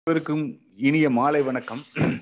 அனைவருக்கும் இனிய மாலை வணக்கம்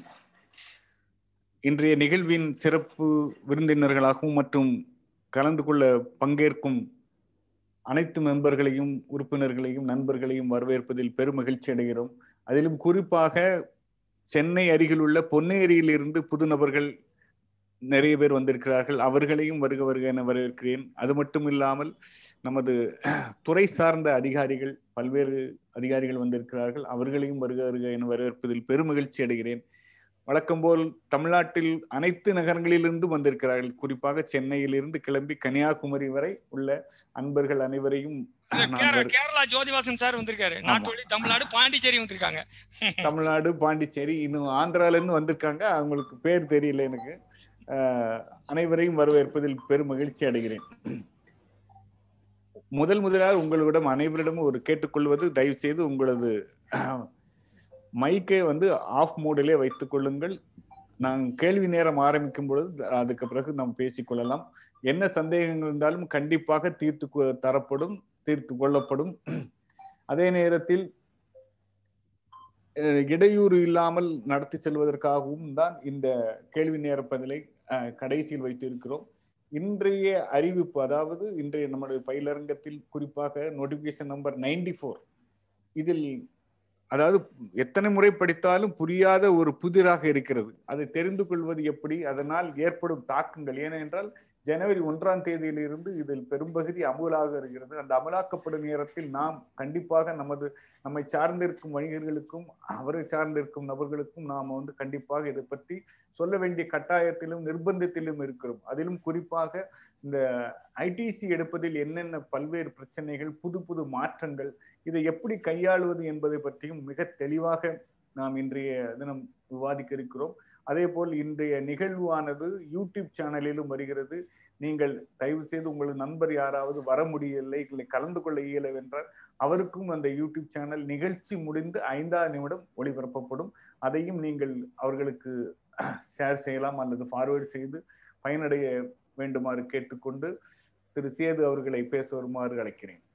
இன்றைய நிகழ்வின் சிறப்பு விருந்தினர்களாகவும் மற்றும் கலந்து கொள்ள பங்கேற்கும் அனைத்து மெம்பர்களையும் உறுப்பினர்களையும் நண்பர்களையும் வரவேற்பதில் பெருமகிழ்ச்சி அடைகிறோம் அதிலும் குறிப்பாக சென்னை அருகில் உள்ள பொன்னேரியில் இருந்து புது நபர்கள் நிறைய பேர் வந்திருக்கிறார்கள் அவர்களையும் வருக வருக என வரவேற்கிறேன் அது மட்டும் இல்லாமல் நமது துறை சார்ந்த அதிகாரிகள் பல்வேறு அதிகாரிகள் வந்திருக்கிறார்கள் அவர்களையும் வருக வருக என வரவேற்பதில் பெருமகிழ்ச்சி அடைகிறேன் வழக்கம் போல் தமிழ்நாட்டில் அனைத்து நகரங்களிலிருந்து வந்திருக்கிறார்கள் குறிப்பாக சென்னையிலிருந்து கிளம்பி கன்னியாகுமரி வரை உள்ள அன்பர்கள் அனைவரையும் கேரளா ஜோதிவாசன் சார் வந்திருக்காரு நாட்டு தமிழ்நாடு பாண்டிச்சேரி வந்திருக்காங்க தமிழ்நாடு பாண்டிச்சேரி இன்னும் ஆந்திரால இருந்து வந்திருக்காங்க அவங்களுக்கு பேர் தெரியல எனக்கு அனைவரையும் வரவேற்பதில் பெரும் மகிழ்ச்சி அடைகிறேன் முதல் முதலாக உங்களிடம் அனைவரிடமும் ஒரு கேட்டுக்கொள்வது தயவு செய்து உங்களது மைக்கை வந்து ஆஃப் மோடிலே வைத்துக் கொள்ளுங்கள் நான் கேள்வி நேரம் ஆரம்பிக்கும் பொழுது அதுக்கு பிறகு நாம் பேசிக்கொள்ளலாம் என்ன சந்தேகங்கள் இருந்தாலும் கண்டிப்பாக தீர்த்து தரப்படும் தீர்த்து கொள்ளப்படும் அதே நேரத்தில் இடையூறு இல்லாமல் நடத்தி செல்வதற்காகவும் தான் இந்த கேள்வி நேர பதிலை கடைசியில் வைத்திருக்கிறோம் இன்றைய அறிவிப்பு அதாவது இன்றைய நம்முடைய பயிலரங்கத்தில் குறிப்பாக நோட்டிபிகேஷன் நம்பர் நைன்டி ஃபோர் இதில் அதாவது எத்தனை முறை படித்தாலும் புரியாத ஒரு புதிராக இருக்கிறது அதை தெரிந்து கொள்வது எப்படி அதனால் ஏற்படும் தாக்கங்கள் ஏனென்றால் ஜனவரி ஒன்றாம் தேதியிலிருந்து இதில் பெரும்பகுதி அமுலாக இருக்கிறது அந்த அமலாக்கப்படும் நேரத்தில் நாம் கண்டிப்பாக நமது நம்மை சார்ந்திருக்கும் வணிகர்களுக்கும் அவரை சார்ந்திருக்கும் நபர்களுக்கும் நாம் வந்து கண்டிப்பாக இதை பற்றி சொல்ல வேண்டிய கட்டாயத்திலும் நிர்பந்தத்திலும் இருக்கிறோம் அதிலும் குறிப்பாக இந்த ஐடிசி எடுப்பதில் என்னென்ன பல்வேறு பிரச்சனைகள் புது புது மாற்றங்கள் இதை எப்படி கையாளுவது என்பதை பற்றியும் மிக தெளிவாக நாம் இன்றைய தினம் விவாதிக்க இருக்கிறோம் அதே போல் இன்றைய நிகழ்வானது யூடியூப் சேனலிலும் வருகிறது நீங்கள் தயவு செய்து உங்களது நண்பர் யாராவது வர முடியவில்லை இல்லை கலந்து கொள்ள இயலவென்றால் அவருக்கும் அந்த யூடியூப் சேனல் நிகழ்ச்சி முடிந்து ஐந்தாம் நிமிடம் ஒளிபரப்பப்படும் அதையும் நீங்கள் அவர்களுக்கு ஷேர் செய்யலாம் அல்லது ஃபார்வேர்டு செய்து பயனடைய வேண்டுமாறு கேட்டுக்கொண்டு திரு சேது அவர்களை பேச வருமாறு அழைக்கிறேன்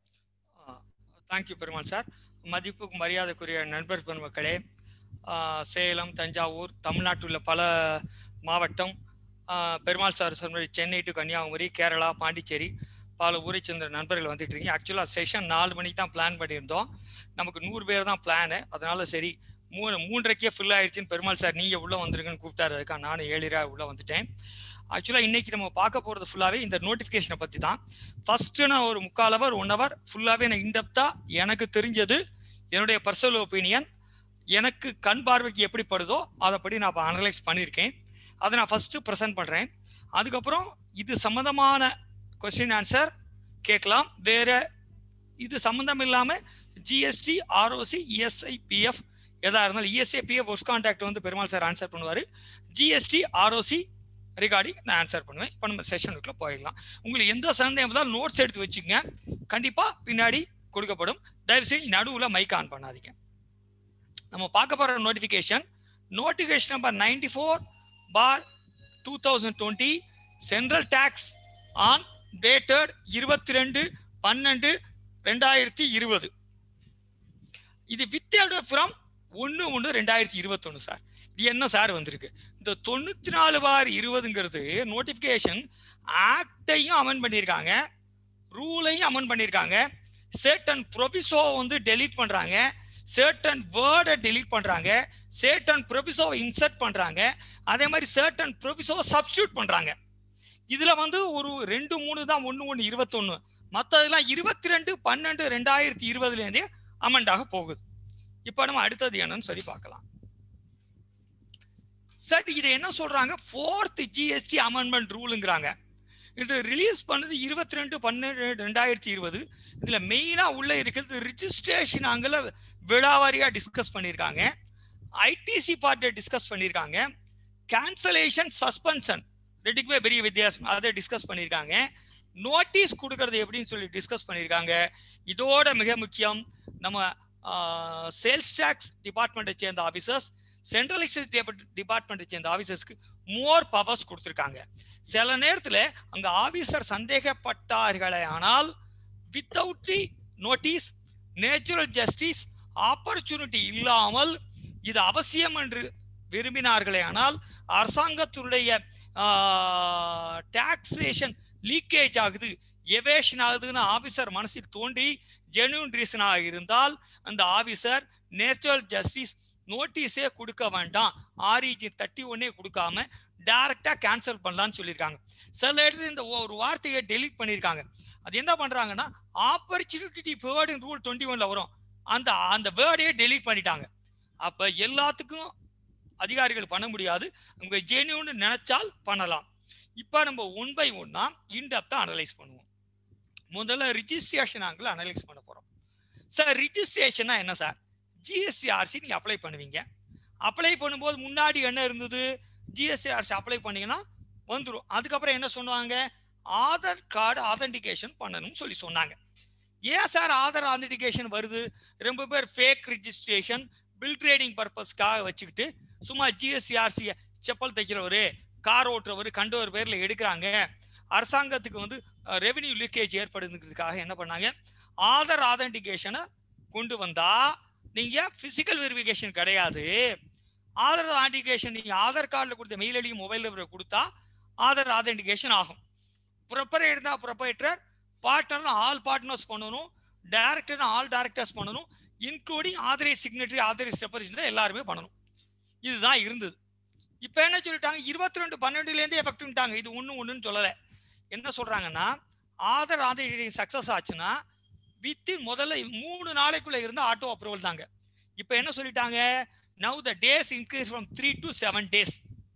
தேங்க்யூ பெருமாள் சார் மதிப்புக்கு மரியாதைக்குரிய நண்பர் பெருமக்களே சேலம் தஞ்சாவூர் தமிழ்நாட்டில் உள்ள பல மாவட்டம் பெருமாள் சார் சொன்ன சென்னை டு கன்னியாகுமரி கேரளா பாண்டிச்சேரி பல ஊரை சேர்ந்த நண்பர்கள் வந்துட்டு இருக்கீங்க ஆக்சுவலாக செஷன் நாலு மணிக்கு தான் பிளான் பண்ணியிருந்தோம் நமக்கு நூறு பேர் தான் பிளானு அதனால சரி மூணு மூன்றரைக்கே ஃபில் ஆயிடுச்சுன்னு பெருமாள் சார் நீங்கள் உள்ளே வந்துருங்கன்னு கூப்பிட்டாரு இருக்கா நானும் ஏழிரா உள்ளே வந்துட்டேன் ஆக்சுவலாக இன்னைக்கு நம்ம பார்க்க போகிறது ஃபுல்லாகவே இந்த நோட்டிஃபிகேஷனை பற்றி தான் ஃபஸ்ட்டு நான் ஒரு முக்கால் ஹவர் ஒன் ஹவர் ஃபுல்லாகவே நான் இன்டெப்த்தாக எனக்கு தெரிஞ்சது என்னுடைய பர்சனல் ஒப்பீனியன் எனக்கு கண் பார்வைக்கு எப்படி படுதோ அதைப்படி நான் இப்போ அனலைஸ் பண்ணியிருக்கேன் அதை நான் ஃபஸ்ட்டு ப்ரெசென்ட் பண்ணுறேன் அதுக்கப்புறம் இது சம்மந்தமான கொஸ்டின் ஆன்சர் கேட்கலாம் வேற இது சம்மந்தம் இல்லாமல் ஜிஎஸ்டி ஆர்ஓசி இஎஸ்ஐ பிஎஃப் எதாக இருந்தாலும் இஎஸ்ஐ பிஎஃப் ஒர்க் கான்டாக்ட் வந்து பெருமாள் சார் ஆன்சர் பண்ணுவார் ஜிஎஸ்டி ஆர்ஓசி ரிகார்டிங் நான் ஆன்சர் பண்ணுவேன் இப்போ நம்ம செஷனுக்குள்ள போயிடலாம் உங்களுக்கு எந்த சந்தேகம் இருந்தாலும் நோட்ஸ் எடுத்து வச்சுக்கோங்க கண்டிப்பாக பின்னாடி கொடுக்கப்படும் தயவுசெய்து நடுவில் மைக் ஆன் பண்ணாதீங்க நம்ம பார்க்க போகிற notification notification number ninety four bar two thousand twenty central tax on dated இருபத்தி ரெண்டு பன்னெண்டு ரெண்டாயிரத்தி இருபது இது வித் ஃப்ரம் ஒன்று ஒன்று ரெண்டாயிரத்தி இருபத்தொன்று சார் இது என்ன சார் வந்திருக்கு இந்த தொண்ணூற்றி நாலு பார் இருபதுங்கிறது நோட்டிஃபிகேஷன் ஆக்டையும் அமெண்ட் பண்ணியிருக்காங்க ரூலையும் அமெண்ட் பண்ணியிருக்காங்க சேட்டன் ப்ரொபிசோ வந்து டெலீட் பண்ணுறாங்க சர்டன் வேர்டை டெலீட் பண்ணுறாங்க சேட்டன் ப்ரொபிசோவை இன்சர்ட் பண்ணுறாங்க அதே மாதிரி சர்டன் ப்ரொபிசோவை சப்ஸ்டியூட் பண்ணுறாங்க இதில் வந்து ஒரு ரெண்டு மூணு தான் ஒன்று ஒன்று இருபத்தொன்று மற்றதெல்லாம் இருபத்தி ரெண்டு பன்னெண்டு ரெண்டாயிரத்தி இருபதுலேருந்தே அமெண்டாக போகுது இப்போ நம்ம அடுத்தது என்னன்னு சொல்லி பார்க்கலாம் சார் இது என்ன சொல்றாங்க ஃபோர்த் ஜிஎஸ்டி அமெண்ட்மெண்ட் ரூலுங்கிறாங்க இது ரிலீஸ் பண்ணது இருபத்தி ரெண்டு பன்னெண்டு ரெண்டாயிரத்தி இருபது இதுல மெயினா உள்ள இருக்கிறது ரிஜிஸ்ட்ரேஷன் அங்கே விழாவாரியா டிஸ்கஸ் பண்ணியிருக்காங்க ஐடிசி பார்ட்டை டிஸ்கஸ் பண்ணியிருக்காங்க கேன்சலேஷன் சஸ்பென்ஷன் ரெண்டுக்குமே பெரிய வித்தியாசம் அதை டிஸ்கஸ் பண்ணியிருக்காங்க நோட்டீஸ் கொடுக்கறது எப்படின்னு சொல்லி டிஸ்கஸ் பண்ணியிருக்காங்க இதோட மிக முக்கியம் நம்ம சேல்ஸ் டேக்ஸ் டிபார்ட்மெண்ட்டை சேர்ந்த ஆஃபீஸர்ஸ் சென்ட்ரல் எக்ஸைஸ் டிபார்ட்மெண்ட்டை சேர்ந்த ஆஃபீஸர்ஸ்க்கு மோர் பவர்ஸ் கொடுத்துருக்காங்க சில நேரத்தில் அங்கே ஆஃபீஸர் சந்தேகப்பட்டார்களே ஆனால் without notice natural justice opportunity இல்லாமல் இது அவசியம் என்று விரும்பினார்களே ஆனால் அரசாங்கத்துடைய டாக்ஸேஷன் லீக்கேஜ் ஆகுது எவேஷன் ஆகுதுன்னு ஆபீசர் மனசில் தோன்றி ஜென்யூன் ரீசனாக இருந்தால் அந்த ஆபீசர் நேச்சுரல் ஜஸ்டிஸ் நோட்டீஸே கொடுக்க வேண்டாம் ஆர்இஜி தட்டி ஒன்னே கொடுக்காம டைரக்டா கேன்சல் பண்ணலாம்னு சொல்லியிருக்காங்க சில இடத்துல இந்த ஒரு வார்த்தையை டெலீட் பண்ணியிருக்காங்க அது என்ன பண்றாங்கன்னா ஆப்பர்ச்சுனிட்டி வேர்டு ரூல் டுவெண்ட்டி ஒன்ல வரும் அந்த அந்த வேர்டையே டெலீட் பண்ணிட்டாங்க அப்ப எல்லாத்துக்கும் அதிகாரிகள் பண்ண முடியாது உங்க ஜென்யூன்னு நினைச்சால் பண்ணலாம் இப்போ நம்ம ஒன் பை ஒன்னா இன்டெப்தா அனலைஸ் பண்ணுவோம் முதல்ல ரிஜிஸ்ட்ரேஷன் ஆங்கிள் அனலைஸ் பண்ண போறோம் சார் ரிஜிஸ்ட்ரேஷனா என்ன சார் ஜிஎஸ்டிஆர்சி நீங்க அப்ளை பண்ணுவீங்க அப்ளை பண்ணும்போது முன்னாடி என்ன இருந்தது ஜிஎஸ்டிஆர்சி அப்ளை பண்ணீங்கன்னா வந்துடும் அதுக்கப்புறம் என்ன சொன்னாங்க ஆதார் கார்டு ஆதென்டிகேஷன் பண்ணணும்னு சொல்லி சொன்னாங்க ஏன் சார் ஆதார் ஆதென்டிகேஷன் வருது ரொம்ப பேர் ஃபேக் ரிஜிஸ்ட்ரேஷன் பில் ட்ரேடிங் பர்பஸ்க்காக வச்சுக்கிட்டு சும்மா ஜிஎஸ்டிஆர்சி செப்பல் தைக்கிறவர் கார் ஓட்டுறவர் கண்டவர் பேர்ல எடுக்கிறாங்க அரசாங்கத்துக்கு வந்து ரெவென்யூ லீக்கேஜ் ஏற்படுங்கிறதுக்காக என்ன பண்ணாங்க ஆதார் ஆதென்டிகேஷனை கொண்டு வந்தா நீங்க பிசிக்கல் வெரிஃபிகேஷன் கிடையாது ஆதார் ஆதென்டிகேஷன் நீங்க ஆதார் கார்டில் கொடுத்த மெயில் ஐடி மொபைல் நம்பர் கொடுத்தா ஆதார் ஆதென்டிகேஷன் ஆகும் ப்ரொப்பரேட் இருந்தா ப்ரொப்பரேட்டர் பார்ட்னர் ஆல் பார்ட்னர்ஸ் பண்ணணும் டைரக்டர் ஆல் டைரக்டர்ஸ் பண்ணணும் including authorised signatory authorised represent எல்லாருமே பண்ணணும் இதுதான் இருந்தது இப்போ என்ன சொல்லிட்டாங்க இருபத்தி ரெண்டு பன்னெண்டுலேருந்து எஃபெக்ட்ட்டாங்க இது ஒன்று ஒன்றுன்னு சொல்லலை என்ன சொல்றாங்கன்னா ஆதார் ஆதர் சக்ஸஸ் ஆச்சுன்னா வித்தின் முதல்ல மூணு நாளைக்குள்ள இருந்து ஆட்டோ அப்ரூவல் தாங்க இப்போ என்ன சொல்லிட்டாங்க now the days increase from three to seven days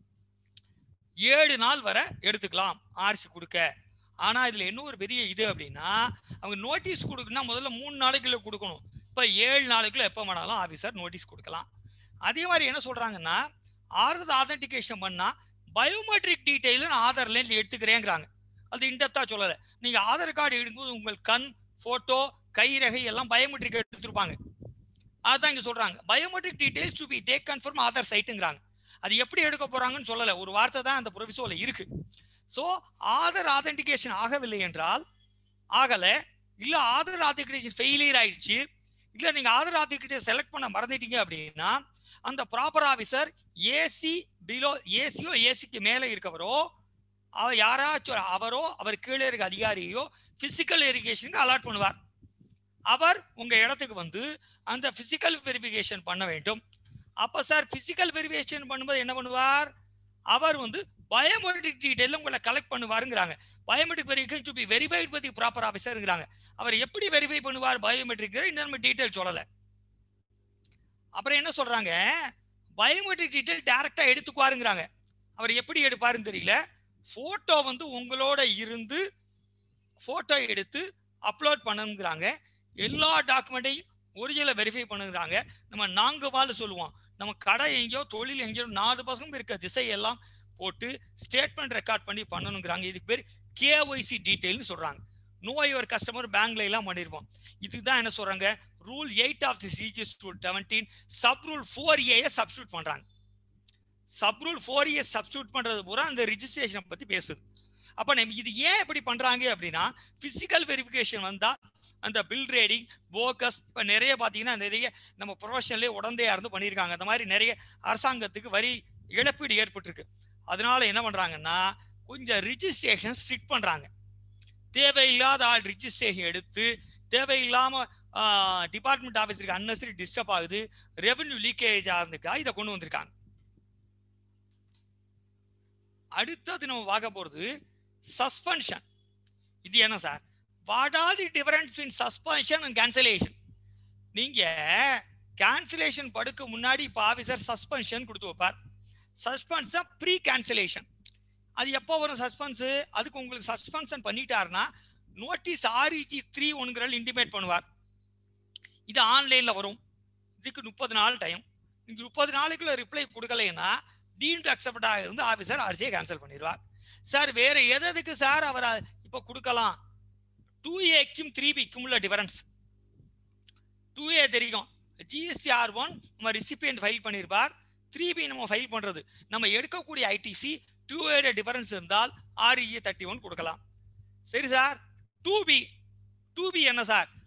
ஏழு நாள் வரை எடுத்துக்கலாம் ஆர்சி கொடுக்க ஆனா இதுல என்ன ஒரு பெரிய இது அப்படின்னா அவங்க நோட்டீஸ் கொடுக்கணும்னா முதல்ல மூணு நாளைக்குள்ள கொடுக்கணும் இப்ப ஏழு நாளைக்குள்ள எப்ப வேணாலும் ஆபீசர் நோட்டீஸ் கொடுக்கலாம் அதே மாதிரி என்ன சொல்றாங்கன்னா ஆறுதல் ஆதென்டிகேஷன் பண்ணா பயோமெட்ரிக் டீட்டெயில் ஆதார்ல எடுத்துக்கிறேங்கிறாங்க அது இன்டெப்தா சொல்லலை நீங்க ஆதார் கார்டு எடுக்கும்போது உங்கள் கண் போட்டோ கைரகை எல்லாம் பயோமெட்ரிக் எடுத்துருப்பாங்க அதான் இங்க சொல்றாங்க biometric details to be take confirm Aadhaar சைட்டுங்கிறாங்க அது எப்படி எடுக்க போறாங்கன்னு சொல்லல ஒரு வார்த்தை தான் அந்த ப்ரொவிசோல இருக்கு ஸோ ஆதார் ஆதென்டிகேஷன் ஆகவில்லை என்றால் ஆகல இல்ல ஆதார் ஆதென்டிகேஷன் ஃபெயிலியர் ஆயிடுச்சு இல்ல நீங்க ஆதார் ஆதென்டிகேஷன் செலக்ட் பண்ண மறந்துட்டீங்க அப்படின்னா அந்த ப்ராப்பர் ஆஃபீஸர் ஏசி பிலோ ஏசியோ ஏசிக்கு மேலே இருக்கவரோ அவர் யாராச்சும் அவரோ அவர் கீழே இருக்க அதிகாரியோ பிசிக்கல் வெரிஃபிகேஷனுக்கு அலாட் பண்ணுவார் அவர் உங்க இடத்துக்கு வந்து அந்த பிசிக்கல் வெரிஃபிகேஷன் பண்ண வேண்டும் அப்ப சார் பிசிக்கல் வெரிஃபிகேஷன் பண்ணும்போது என்ன பண்ணுவார் அவர் வந்து பயோமெட்ரிக் டீடைல் உங்களை கலெக்ட் பண்ணுவாருங்கிறாங்க biometric verification to be verified பத்தி ப்ராப்பர் ஆஃபீஸருங்கிறாங்க அவர் எப்படி வெரிஃபை பண்ணுவார் பயோமெட்ரிக் இந்த நம்ம டீடைல் சொல்லலை அப்புறம் என்ன சொல்றாங்க பயோமெட்ரிக் டீடைல் டைரக்டா எடுத்துக்குவாருங்கிறாங்க அவர் எப்படி எடுப்பாருன்னு தெரியல போட்டோ வந்து உங்களோட இருந்து போட்டோ எடுத்து அப்லோட் பண்ணணுங்கிறாங்க எல்லா டாக்குமெண்ட்டையும் ஒரிஜினலை வெரிஃபை பண்ணுங்கிறாங்க நம்ம நான்கு வாழ் சொல்லுவோம் நம்ம கடை எங்கேயோ தொழில் எங்கேயோ நாலு பசங்க இருக்க திசை எல்லாம் போட்டு ஸ்டேட்மெண்ட் ரெக்கார்ட் பண்ணி பண்ணணுங்கிறாங்க இதுக்கு பேர் கேஒய்சி டீட்டெயில்னு சொல்றாங்க நோ யுவர் கஸ்டமர் பேங்க்ல எல்லாம் பண்ணிருப்போம் இதுக்கு தான் என்ன சொல்றாங்க rule eight of the CGS rule seventeen sub rule four ஏயை சப்ஸ்டியூட் பண்றாங்க sub rule four A substitute பண்றது பூரா அந்த ரிஜிஸ்ட்ரேஷன் பத்தி பேசுது அப்ப நம்ம இது ஏன் இப்படி பண்றாங்க அப்படின்னா பிசிக்கல் வெரிஃபிகேஷன் வந்தா அந்த பில் ரேடிங் போக்கஸ் இப்போ நிறைய பார்த்தீங்கன்னா நிறைய நம்ம ப்ரொஃபஷனலே உடந்தையா இருந்து பண்ணியிருக்காங்க அந்த மாதிரி நிறைய அரசாங்கத்துக்கு வரி இழப்பீடு ஏற்பட்டிருக்கு அதனால என்ன பண்றாங்கன்னா கொஞ்சம் ரிஜிஸ்ட்ரேஷன் ஸ்ட்ரிக்ட் பண்றாங்க தேவையில்லாத ஆள் ரிஜிஸ்ட்ரேஷன் எடுத்து தேவையில்லாம டிபார்ட்மெண்ட் ஆஃபீஸருக்கு அன்னசரி டிஸ்டர்ப் ஆகுது ரெவென்யூ லீக்கேஜ் ஆகுதுக்கா இதை கொண்டு வந்திருக்காங்க அடுத்தது நம்ம பார்க்க போறது சஸ்பென்ஷன் இது என்ன sir what are the difference between suspension and cancellation நீங்க கேன்சலேஷன் படுக்க முன்னாடி இப்போ ஆஃபீஸர் சஸ்பென்ஷன் கொடுத்து வைப்பார் சஸ்பென்ஸ் ப்ரீ கேன்சலேஷன் அது எப்போ வரும் சஸ்பென்ஸ் அதுக்கு உங்களுக்கு சஸ்பென்ஷன் பண்ணிட்டாருன்னா நோட்டீஸ் ஆர்இஜி த்ரீ ஒன்கிறால் இன்டிமேட் பண்ணுவார் இது ஆன்லைன்ல வரும் இதுக்கு முப்பது நாள் டைம் நீங்க முப்பது நாளைக்குள்ள ரிப்ளை கொடுக்கலைன்னா டீம்டு அக்செப்டாக இருந்து ஆஃபீஸர் அரிசியை கேன்சல் பண்ணிடுவார் சார் வேற எது எதுக்கு சார் அவர் இப்போ கொடுக்கலாம் டூ ஏக்கும் த்ரீ பிக்கும் உள்ள டிஃபரன்ஸ் டூ ஏ தெரியும் ஜிஎஸ்டிஆர் ஒன் நம்ம ரிசிபியன்ட் ஃபைல் பண்ணியிருப்பார் த்ரீ பி நம்ம ஃபைல் பண்றது நம்ம எடுக்கக்கூடிய ஐடிசி டூ ஏட டிஃபரன்ஸ் இருந்தால் ஆர்இஏ தேர்ட்டி ஒன் கொடுக்கலாம் சரி sir two B two B என்ன சார்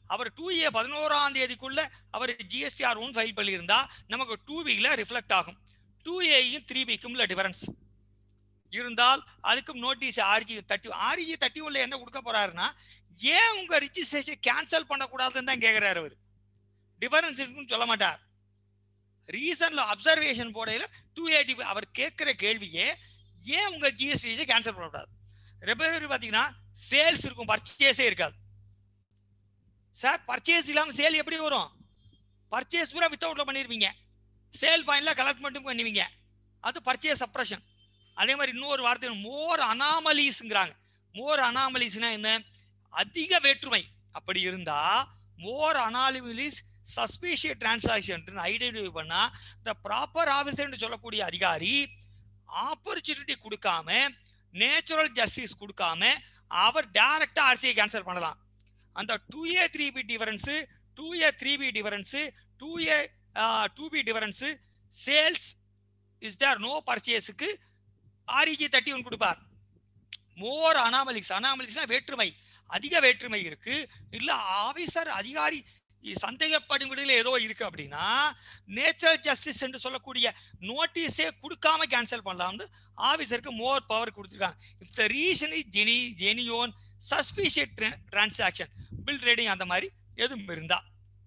அவர் டூ ஏ பதினோராம் தேதிக்குள்ள அவர் ஜிஎஸ்டிஆர் ஒன் ஃபைல் பண்ணியிருந்தா நமக்கு டூ பியில் ரிஃப்ளெக்ட் ஆகும் டூ ஏயும் த்ரீ பிக்கும் உள்ள டிஃபரன்ஸ் இருந்தால் அதுக்கும் notice RG thirty RG thirty ஒன்ல என்ன கொடுக்க போறாருன்னா ஏன் உங்க ரிஜிஸ்ட்ரேஷன் கேன்சல் பண்ணக்கூடாதுன்னு தான் கேட்கிறாரு அவர் டிஃபரன்ஸ் இருக்குன்னு சொல்ல மாட்டார் ரீசன்ல அப்சர்வேஷன் போடையில டூ எயிட்டி அவர் கேட்கிற கேள்வியே ஏன் உங்க ஜிஎஸ்டி கேன்சல் பண்ணக்கூடாது ரொம்ப பேர் பாத்தீங்கன்னா சேல்ஸ் இருக்கும் பர்ச்சேஸே இருக்காது சார் பர்ச்சேஸ் இல்லாம சேல் எப்படி வரும் பர்ச்சேஸ் பூரா வித்தவுட்ல பண்ணிருவீங்க சேல் பாயிண்ட்ல கலெக்ட் மட்டும் பண்ணுவீங்க அது பர்ச்சேஸ் சப்ரஷன் அதே மாதிரி இன்னொரு வார்த்தை மோர் அனாமலிஸ்ங்கிறாங்க மோர் அனாமலிஸ்னா என்ன அதிக வேற்றுமை அப்படி இருந்தா more anomalies suspicious transaction identify பண்ணா இந்த ப்ராப்பர் ஆஃபீஸர்னு சொல்லக்கூடிய அதிகாரி ஆப்பர்ச்சுனிட்டி கொடுக்காம நேச்சுரல் ஜஸ்டிஸ் கொடுக்காம அவர் டைரக்டா ஆர்சிஐ கேன்சல் பண்ணலாம் அந்த two A three B difference two A three B difference two A two B difference sales is there no பர்ச்சேஸுக்கு ஆர்இஜி தேர்ட்டி ஒன் கொடுப்பார் மோர் அனாமலிக்ஸ் அனாமலிக்ஸ்னா வேற்றுமை அதிக வேற்றுமை இருக்கு இல்ல ஆபீசர் அதிகாரி சந்தேகப்படும் விடையில் ஏதோ இருக்கு அப்படின்னா நேச்சுரல் ஜஸ்டிஸ் என்று சொல்லக்கூடிய நோட்டீஸே கொடுக்காம கேன்சல் பண்ணலாம்னு ஆபீசருக்கு மோர் பவர் கொடுத்துருக்காங்க if the reason is genuine genuine suspicious transaction bill rating அந்த மாதிரி எதுவும் இருந்தா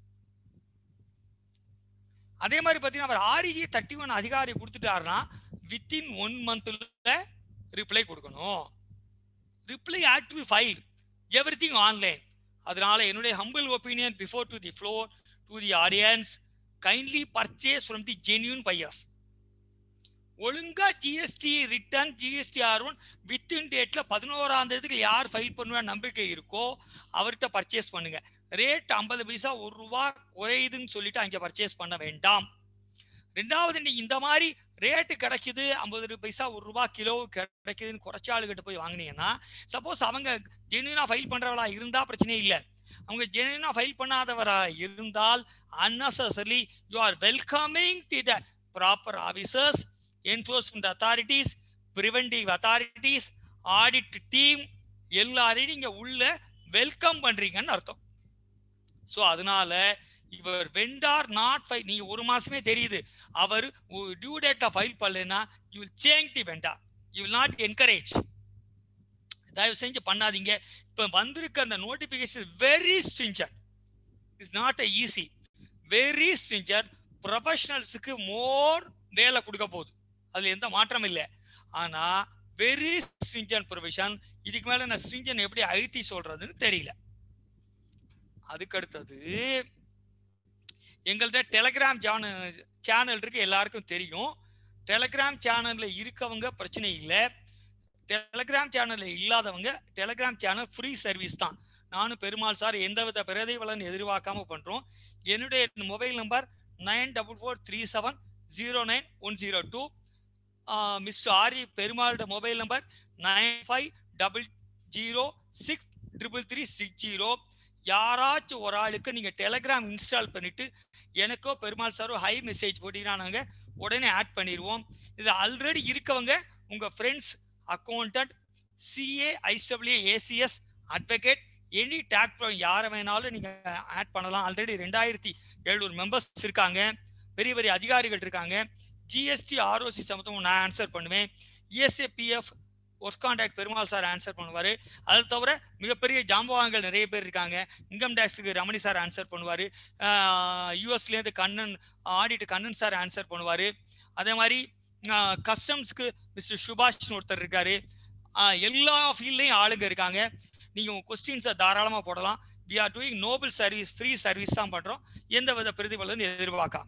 அதே மாதிரி பார்த்தீங்கன்னா அவர் ஆர்இஜி தேர்ட்டி ஒன் அதிகாரி கொடுத்துட்டாருன்னா வித்தின் ஒன் மந்த்ல ரிப்ளை கொடுக்கணும் reply had to file everything online அதனால என்னுடைய humble opinion before to the floor to the audience kindly purchase from the genuine buyers ஒழுங்கா GST return GST R one within டேட்ல பதினோராம் தேதிக்கு யார் file பண்ணுவ நம்பிக்கை இருக்கோ அவர்கிட்ட பர்ச்சேஸ் பண்ணுங்க ரேட் ஐம்பது பைசா ஒரு ரூபா குறையுதுன்னு சொல்லிட்டு அங்கே பர்ச்சேஸ் பண்ண வேண்டாம் ரெண்டாவது நீ இந்த மாதிரி ரேட்டு கிடைக்குது ஐம்பது பைசா ஒரு ரூபா கிலோ கிடைக்குதுன்னு குறைச்சாளுகிட்ட போய் வாங்கினீங்கன்னா சப்போஸ் அவங்க ஜென்யூனா ஃபைல் பண்றவளா இருந்தா பிரச்சனை இல்லை அவங்க ஜென்யூனா ஃபைல் பண்ணாதவரா இருந்தால் unnecessary you are welcoming to the proper officers enforcement authorities preventive authorities audit team எல்லாரையும் நீங்க உள்ள வெல்கம் பண்றீங்கன்னு அர்த்தம் ஸோ அதனால இவர் வெண்டார் நாட் ஃபைல் நீங்க ஒரு மாசமே தெரியுது அவர் டியூ டேட்டா ஃபைல் பண்ணலன்னா you will change the vendor you will not encourage தயவு செஞ்சு பண்ணாதீங்க இப்போ வந்திருக்க அந்த notification very stringent is not a easy very stringent ப்ரொஃபஷனல்ஸுக்கு மோர் வேலை கொடுக்க போகுது அதுல எந்த மாற்றம் இல்லை ஆனா வெரி ஸ்ட்ரிஞ்சன் ப்ரொவிஷன் இதுக்கு மேல நான் ஸ்ட்ரிஞ்சன் எப்படி அழுத்தி சொல்றதுன்னு தெரியல அதுக்கு அடுத்தது எங்கள்கிட்ட டெலகிராம் சேனல் சேனல் இருக்கு எல்லாருக்கும் தெரியும் டெலகிராம் சேனல்ல இருக்கவங்க பிரச்சனை இல்லை டெலகிராம் சேனல்ல இல்லாதவங்க டெலகிராம் சேனல் ஃப்ரீ சர்வீஸ் தான் நானும் பெருமாள் சார் எந்தவித பிரதிபலன் எதிர்பார்க்காம பண்றோம் என்னுடைய mobile number nine double four three seven zero nine one zero two mister Ari பெருமாளோட mobile number nine five double zero six triple three six zero யாராச்சும் ஒரு ஆளுக்கு நீங்கள் டெலகிராம் இன்ஸ்டால் பண்ணிட்டு எனக்கோ பெருமாள் சாரோ ஹை மெசேஜ் போட்டீங்கன்னா நாங்கள் உடனே ஆட் பண்ணிடுவோம் இது ஆல்ரெடி இருக்கவங்க உங்கள் friends accountant CA ICW ACS advocate any take யாரை வேணாலும் நீங்கள் ஆட் பண்ணலாம் ஆல்ரெடி ரெண்டாயிரத்தி எழுநூறு மெம்பர்ஸ் இருக்காங்க பெரிய பெரிய அதிகாரிகள் இருக்காங்க ஜிஎஸ்டி ஆர்ஓசி சமத்துவம் நான் ஆன்சர் பண்ணுவேன் ESAPF work contact Perumal sir answer பண்ணுவார் அது தவிர மிகப்பெரிய ஜாம்பவான்கள் நிறைய பேர் இருக்காங்க இன்கம் டேக்ஸுக்கு ரமணி சார் ஆன்சர் பண்ணுவார் யூஎஸ்லேருந்து Kannan audit Kannan sir answer பண்ணுவார் அதே மாதிரி கஸ்டம்ஸ்க்கு மிஸ்டர் சுபாஷ்னு ஒருத்தர் இருக்காரு எல்லா ஃபீல்ட்லையும் ஆளுங்க இருக்காங்க நீங்கள் உங்கள் கொஸ்டின்ஸை தாராளமாக போடலாம் we are doing noble service free service தான் பண்ணுறோம் எந்த வித பிரதிபலன் எதிர்பார்க்காம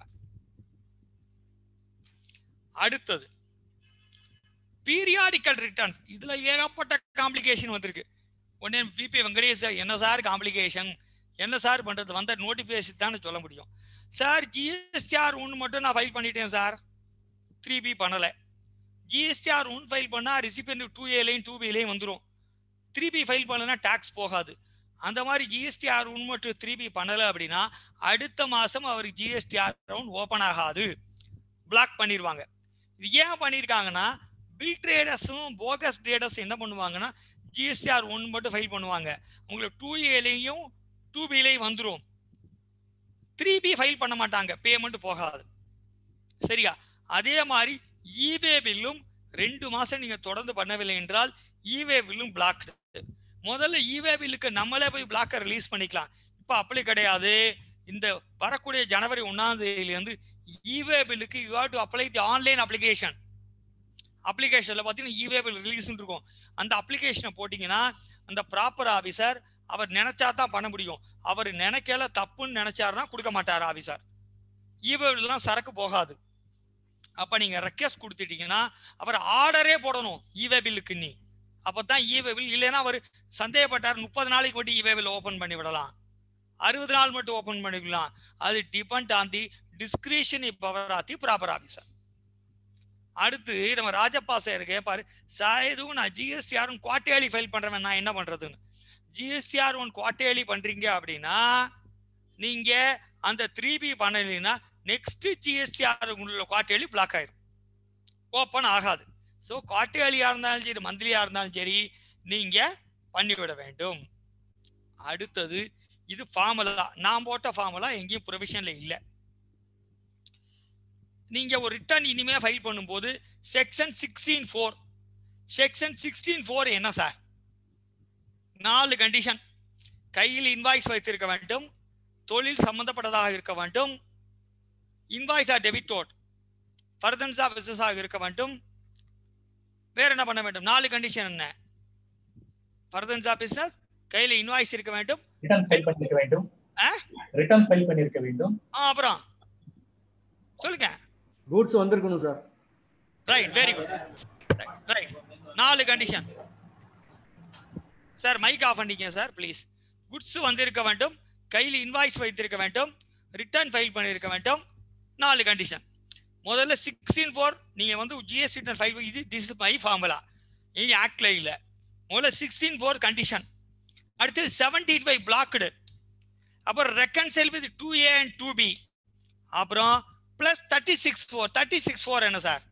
அடுத்தது பீரியாடிக்கல் ரிட்டர்ன்ஸ் இதுல ஏகப்பட்ட காம்ப்ளிகேஷன் வந்திருக்கு உடனே பிபி வெங்கடேஷ் என்ன சார் காம்ப்ளிகேஷன் என்ன சார் பண்றது வந்த நோட்டிபிகேஷன் தான் சொல்ல முடியும் சார் ஜிஎஸ்டிஆர் ஒன்று மட்டும் நான் ஃபைல் பண்ணிட்டேன் சார் த்ரீ பி பண்ணலை ஜிஎஸ்டிஆர் ஒன் ஃபைல் பண்ணால் ரிசிபியன் டூ ஏலையும் டூ பிலையும் வந்துடும் த்ரீ பி ஃபைல் பண்ணலன்னா டேக்ஸ் போகாது அந்த மாதிரி ஜிஎஸ்டிஆர் ஒன் மட்டும் த்ரீ பி பண்ணலை அப்படின்னா அடுத்த மாதம் அவருக்கு ஜிஎஸ்டிஆர் ஒன் ஓப்பன் ஆகாது பிளாக் பண்ணிடுவாங்க இது ஏன் பண்ணியிருக்காங்கன்னா பில் ட்ரேடர்ஸும் போகஸ் ட்ரேடர்ஸ் என்ன பண்ணுவாங்கன்னா ஜிஎஸ்டிஆர் ஒன் மட்டும் ஃபைல் பண்ணுவாங்க உங்களுக்கு டூ ஏலையும் டூ பிலையும் வந்துரும் த்ரீ பி ஃபைல் பண்ண மாட்டாங்க பேமெண்ட் போகாது சரியா அதே மாதிரி இவே பில்லும் ரெண்டு மாசம் நீங்க தொடர்ந்து பண்ணவில்லை என்றால் இவே பில்லும் பிளாக் முதல்ல இவே பில்லுக்கு நம்மளே போய் பிளாக்கை ரிலீஸ் பண்ணிக்கலாம் இப்போ அப்படி கிடையாது இந்த வரக்கூடிய ஜனவரி ஒன்னாம் தேதியிலேருந்து இவே பில்லுக்கு you have to apply the online application அப்ளிகேஷன்ல பார்த்தீங்கன்னா இவே பில் ரிலீஸ் இருக்கும் அந்த அப்ளிகேஷனை போட்டிங்கன்னா அந்த ப்ராப்பர் ஆஃபீஸர் அவர் நினைச்சா தான் பண்ண முடியும் அவர் நினைக்கல தப்புன்னு நினைச்சாருன்னா கொடுக்க மாட்டார் ஆஃபீஸர் இவே பில்லாம் சரக்கு போகாது அப்ப நீங்க ரெக்வஸ்ட் கொடுத்துட்டீங்கன்னா அவர் ஆர்டரே போடணும் இவே பில்லுக்கு நீ அப்பதான் இவே பில் இல்லைன்னா அவர் சந்தேகப்பட்டார் முப்பது நாளைக்கு மட்டும் இவே பில் ஓபன் பண்ணி விடலாம் அறுபது நாள் மட்டும் ஓபன் பண்ணிக்கலாம் அது depend on the discretion power of the proper officer அடுத்து நம்ம ராஜப்பா சார் கேட்பாரு சாயதும் நான் ஜிஎஸ்டிஆர் குவார்டேலி ஃபைல் பண்றேன் நான் என்ன பண்றதுன்னு ஜிஎஸ்டிஆர் ஒன் குவார்டேலி பண்றீங்க அப்படின்னா நீங்க அந்த த்ரீ பி பண்ணலைன்னா நெக்ஸ்ட் ஜிஎஸ்டிஆர் உள்ள குவார்டேலி பிளாக் ஆயிரும் ஓப்பன் ஆகாது ஸோ குவார்டேலியா இருந்தாலும் சரி மந்த்லியா இருந்தாலும் சரி நீங்க பண்ணிவிட வேண்டும் அடுத்தது இது ஃபார்முலா நான் போட்ட ஃபார்முலா எங்கேயும் ப்ரொவிஷன்ல இல்லை நீங்க ஒரு ரிட்டர்ன் இனிமே ஃபைல் பண்ணும்போது section sixteen four section sixteen four என்ன சார் நாலு கண்டிஷன் கையில் இன்வாய்ஸ் வைத்திருக்க வேண்டும் தொழில் சம்பந்தப்பட்டதாக இருக்க வேண்டும் invoice or debit note furtherance of பிசினஸாக இருக்க வேண்டும் வேற என்ன பண்ண வேண்டும் நாலு கண்டிஷன் என்ன ஃபர்தன்ஸ் ஆஃப் பிசினஸ் கையில் இன்வாய்ஸ் இருக்க வேண்டும் ரிட்டர்ன் ஃபைல் பண்ணிருக்க வேண்டும் ஆ? ரிட்டர்ன் ஃபைல் பண்ணிருக்க வேண்டும் ஆ, அப்புறம் சொல்லுங்க கூட்ஸ் வந்திருக்கணும் sir right very good right நாலு கண்டிஷன் சார் மைக் ஆஃப் பண்ணிக்க சார் ப்ளீஸ் குட்ஸ் வந்திருக்க வேண்டும் கையில் இன்வாய்ஸ் வைத்திருக்க வேண்டும் ரிட்டர்ன் ஃபைல் பண்ணியிருக்க வேண்டும் நாலு கண்டிஷன் முதல்ல சிக்ஸ்டீன் ஃபோர் நீங்கள் வந்து ஜிஎஸ்டி ரிட்டர்ன் ஃபைல் இது திஸ் இஸ் மை ஃபார்முலா இனி ஆக்ட்ல இல்லை முதல்ல சிக்ஸ்டீன் ஃபோர் கண்டிஷன் அடுத்து செவன்டீன் ஃபைவ் பிளாக்டு அப்புறம் reconcile with two A and two B அப்புறம் plus thirty six four thirty six four என்ன சார்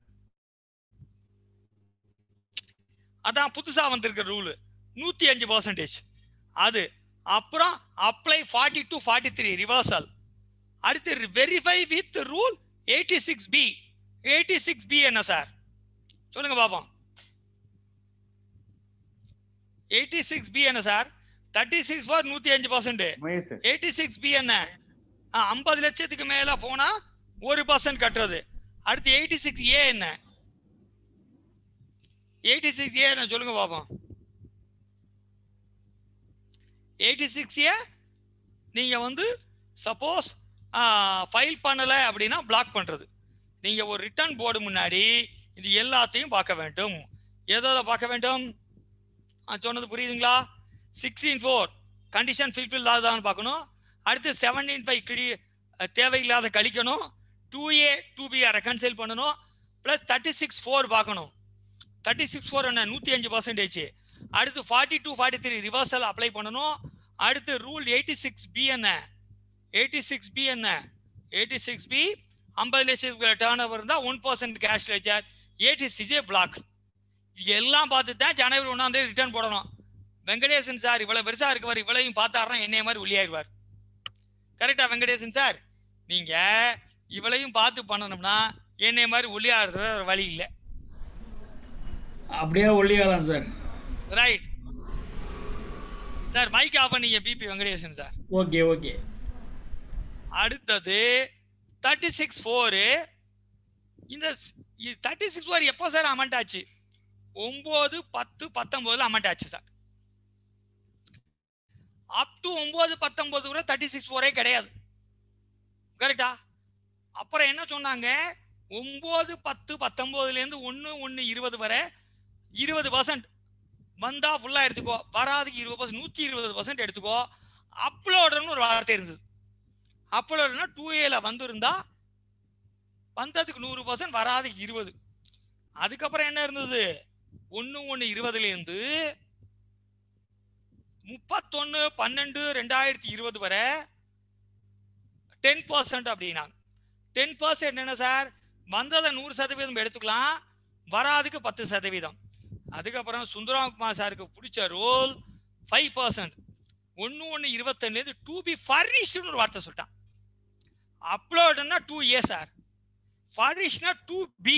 அதான் புதுசா வந்திருக்க ரூல் நூத்தி அஞ்சு பர்சன்டேஜ் அது அப்புறம் apply forty two forty three reversal அடுத்து verify with rule eighty six B eighty six B என்ன சார் சொல்லுங்க பாப்போம் எயிட்டி சிக்ஸ் பி என்ன சார் தேர்ட்டி சிக்ஸ் ஃபார் நூத்தி அஞ்சு percent Mahesh eighty six B என்ன ஐம்பது லட்சத்துக்கு மேல போனா ஒரு பர்சன்ட் கட்டுறது அடுத்து எயிட்டி சிக்ஸ் ஏ என்ன எயிட்டி சிக்ஸ் ஏ என்ன சொல்லுங்க பாப்போம் எயிட்டி சிக்ஸ் ஏ நீங்க வந்து சப்போஸ் ஃபைல் பண்ணல அப்படின்னா பிளாக் பண்றது நீங்க ஒரு ரிட்டர்ன் போர்டு முன்னாடி இது எல்லாத்தையும் பார்க்க வேண்டும் எதை பார்க்க வேண்டும் ஆ, சொன்னது புரியுதுங்களா சிக்ஸ்டீன் ஃபோர் கண்டிஷன் ஃபில்ஃபில் ஆகுதான்னு பார்க்கணும் அடுத்து செவன்டீன் ஃபைவ் கிரி தேவையில்லாத கழிக்கணும் two A two B reconcile பண்ணணும் ப்ளஸ் தேர்ட்டி சிக்ஸ் ஃபோர் பார்க்கணும் தேர்ட்டி சிக்ஸ் ஃபோர் என்ன நூற்றி அஞ்சு பர்சன்டேஜ் அடுத்து forty two forty three reversal apply பண்ணணும் அடுத்து ரூல் எயிட்டி சிக்ஸ் பி என்ன எயிட்டி சிக்ஸ் பி என்ன எயிட்டி சிக்ஸ் பி ஐம்பது லட்சத்துக்கு டேர்ன் ஓவர் இருந்தால் one percent cash ledger eighty சிக்ஸே பிளாக் இது எல்லாம் பார்த்து தான் ஜனவரி ஒன்றாம் தேதி ரிட்டர்ன் போடணும் வெங்கடேசன் சார் இவ்வளவு பெருசா இருக்கவர் இவ்வளவையும் பார்த்தாருன்னா என்னைய மாதிரி உள்ளியாயிருவார் கரெக்டா வெங்கடேசன் சார் நீங்க இவ்வளவையும் பார்த்து பண்ணணும்னா என்னைய மாதிரி ஒல்லியாகிறது வேற வழி இல்லை அப்படியே ஒல்லியாலாம் sir right sir mic off பண்ணீங்க PP Venkatesan sir okay okay அடுத்தது தேர்ட்டி சிக்ஸ் ஃபோரு இந்த தேர்ட்டி சிக்ஸ் ஃபோர் எப்போ சார் அமௌண்ட் ஆச்சு ஒம்பது பத்து பத்தொம்போதுல அமௌண்ட் ஆச்சு சார் அப் டு ஒம்பது பத்தொம்போது கூட தேர்ட்டி சிக்ஸ் ஃபோரே கிடையாது கரெக்டா அப்புறம் என்ன சொன்னாங்க ஒம்பது பத்து பத்தொம்போதுலேருந்து ஒன்று ஒன்று இருபது வரை இருபது பர்சன்ட் வந்தா ஃபுல்லாக எடுத்துக்கோ வராதுக்கு இருபது பர்சன்ட் நூற்றி இருபது பர்சன்ட் எடுத்துக்கோ அப்லோடர்னு ஒரு வார்த்தை இருந்தது அப்லோடர்னா டூ ஏல வந்திருந்தா வந்ததுக்கு நூறு பர்சன்ட் வராதுக்கு இருபது அதுக்கப்புறம் என்ன இருந்தது ஒன்று ஒன்று இருபதுலேருந்து முப்பத்தொன்று பன்னெண்டு ரெண்டாயிரத்தி இருபது வரை டென் பர்சன்ட் அப்படின்னாங்க டென் பர்சன்ட் என்ன சார் வந்ததை நூறு சதவீதம் எடுத்துக்கலாம் வராதுக்கு பத்து சதவீதம் அதுக்கப்புறம் சுந்தரகுமார் சாருக்கு பிடிச்ச ரூல் ஃபைவ் பர்சன்ட் ஒன்று ஒன்று இருபத்தொன்னு டூ பி ஃபர்னிஷ்னு ஒரு வார்த்தை சொல்லிட்டான் அப்லோடுன்னா டூ ஏ சார் ஃபர்னிஷ்னா டூ பி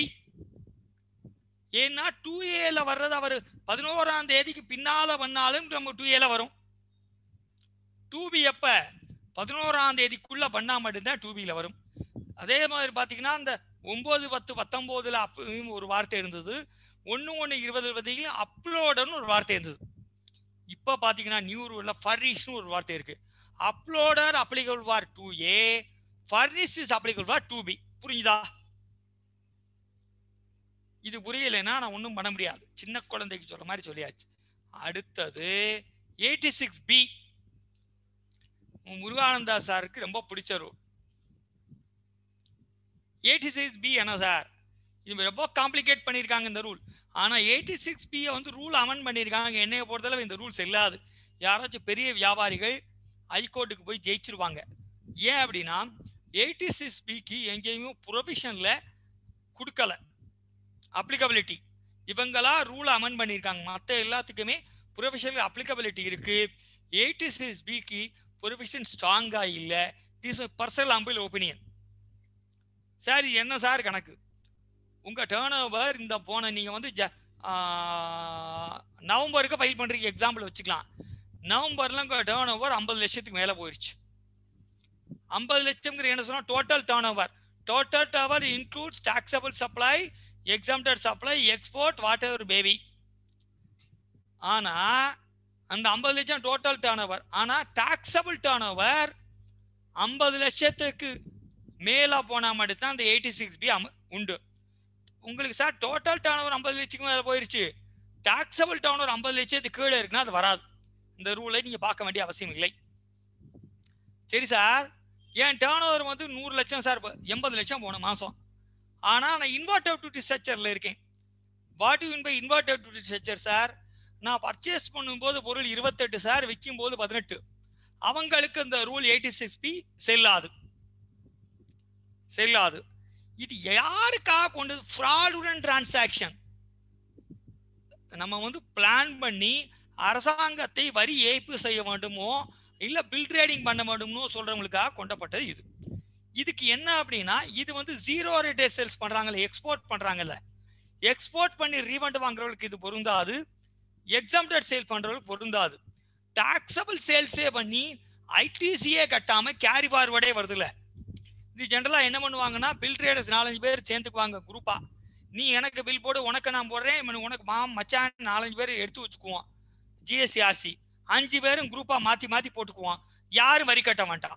ஏன்னா டூ ஏல வர்றது அவர் பதினோராம் தேதிக்கு பின்னால பண்ணாலும் நம்ம டூ ஏல வரும் டூ பி எப்ப பதினோராம் தேதிக்குள்ள பண்ணா மட்டும்தான் டூ பில வரும் அதே மாதிரி பாத்தீங்கன்னா அந்த ஒன்பது பத்து பத்தொன்பதுல அப்பயும் ஒரு வார்த்தை இருந்தது ஒன்று ஒன்று இருபது இருபதுலையும் அப்லோடுன்னு ஒரு வார்த்தை இருந்தது இப்போ பார்த்தீங்கன்னா நியூ ரூலில் ஃபர்னிஷ்னு ஒரு வார்த்தை இருக்கு uploader applicable for two A furnish is applicable for two B புரியுதா இது புரியலைன்னா நான் ஒன்றும் பண்ண முடியாது சின்ன குழந்தைக்கு சொல்ற மாதிரி சொல்லியாச்சு அடுத்தது எயிட்டி சிக்ஸ் பி முருகானந்தா சாருக்கு ரொம்ப பிடிச்ச ரூல் எயிட்டி சிக்ஸ் பி என்ன சார் இது ரொம்ப காம்ப்ளிகேட் பண்ணியிருக்காங்க இந்த ரூல் ஆனால் எயிட்டி சிக்ஸ் பியை வந்து ரூல் அமெண்ட் பண்ணியிருக்காங்க என்னைய பொறுத்தளவு இந்த ரூல் செல்லாது யாராச்சும் பெரிய வியாபாரிகள் ஹைகோர்ட்டுக்கு போய் ஜெயிச்சிருவாங்க ஏன் அப்படின்னா எயிட்டி சிக்ஸ் பிக்கு எங்கேயுமே ப்ரொவிஷனில் கொடுக்கல அப்ளிகபிலிட்டி இவங்களா ரூல் அமெண்ட் பண்ணியிருக்காங்க மற்ற எல்லாத்துக்குமே ப்ரொவிஷனல் அப்ளிகபிலிட்டி இருக்கு எயிட்டி சிக்ஸ் பிக்கு ப்ரொவிஷன் ஸ்ட்ராங்காக இல்லை this personal humble opinion sir இது என்ன சார் கணக்கு உங்க டேர்ன் ஓவர் இந்த போன நீங்க வந்து ஜ நவம்பருக்கு ஃபைல் பண்றீங்க எக்ஸாம்பிள் வச்சுக்கலாம் நவம்பர்ல உங்க டேர்ன் ஓவர் ஐம்பது லட்சத்துக்கு மேல போயிடுச்சு ஐம்பது லட்சம்ங்கிற என்ன சொன்னா total turnover total turnover includes taxable supply exempted supply export whatever பேபி ஆனா அந்த ஐம்பது லட்சம் டோட்டல் டேர்ன் ஓவர் ஆனா டாக்ஸபிள் டேர்ன் ஓவர் ஐம்பது லட்சத்துக்கு மேல போனா மட்டும்தான் அந்த எயிட்டி சிக்ஸ் பி உண்டு உங்களுக்கு சார் டோட்டல் டேர்ன் ஓவர் ஐம்பது லட்சத்துக்கு மேல போயிருச்சு டாக்ஸபிள் டேர்ன் ஓவர் ஐம்பது லட்சத்துக்கு கீழே இருக்குன்னா அது வராது இந்த ரூலை நீங்க பார்க்க வேண்டிய அவசியம் இல்லை சரி சார் என் டேர்ன் ஓவர் வந்து நூறு லட்சம் சார் எண்பது லட்சம் போன மாசம் ஆனா நான் இன்வெர்டர் டு ஸ்ட்ரக்சர்ல இருக்கேன் what you by inverted duty structure sir நான் பர்ச்சேஸ் பண்ணும்போது பொருள் இருபத்தெட்டு சார் விற்கும் போது பதினெட்டு அவங்களுக்கு இந்த ரூல் எயிட்டி சிக்ஸ் பி செல்லாது செல்லாது இது யாருக்காக கொண்டு ஃப்ராடுடன் டிரான்சாக்ஷன் நம்ம வந்து பிளான் பண்ணி அரசாங்கத்தை வரி ஏய்ப்பு செய்ய வேண்டுமோ இல்ல பில் ட்ரேடிங் பண்ண வேண்டுமோ சொல்றவங்களுக்காக கொண்டப்பட்டது இது இதுக்கு என்ன அப்படின்னா இது வந்து ஜீரோ ரேட்டே சேல்ஸ் பண்றாங்கல்ல எக்ஸ்போர்ட் பண்றாங்கல்ல எக்ஸ்போர்ட் பண்ணி ரீவண்ட் வாங்குறவங்களுக்கு இது பொருந்தாது எக்ஸாம்டட் சேல் பண்றவங்களுக்கு பொருந்தாது டாக்ஸபிள் சேல்ஸே பண்ணி ஐடிசியே கட்டாம கேரி ஃபார்வர்டே வருதுல்ல இது ஜென்ரலா என்ன பண்ணுவாங்கன்னா பில் ட்ரேடர்ஸ் நாலஞ்சு பேர் சேர்ந்துக்குவாங்க குரூப்பா நீ எனக்கு பில் போடு உனக்கு நான் போடுறேன் உனக்கு மா மச்சான் நாலஞ்சு பேர் எடுத்து வச்சுக்குவோம் ஜிஎஸ்சிஆர்சி அஞ்சு பேரும் குரூப்பா மாத்தி மாத்தி போட்டுக்குவோம் யாரும் வரி கட்ட மாட்டான்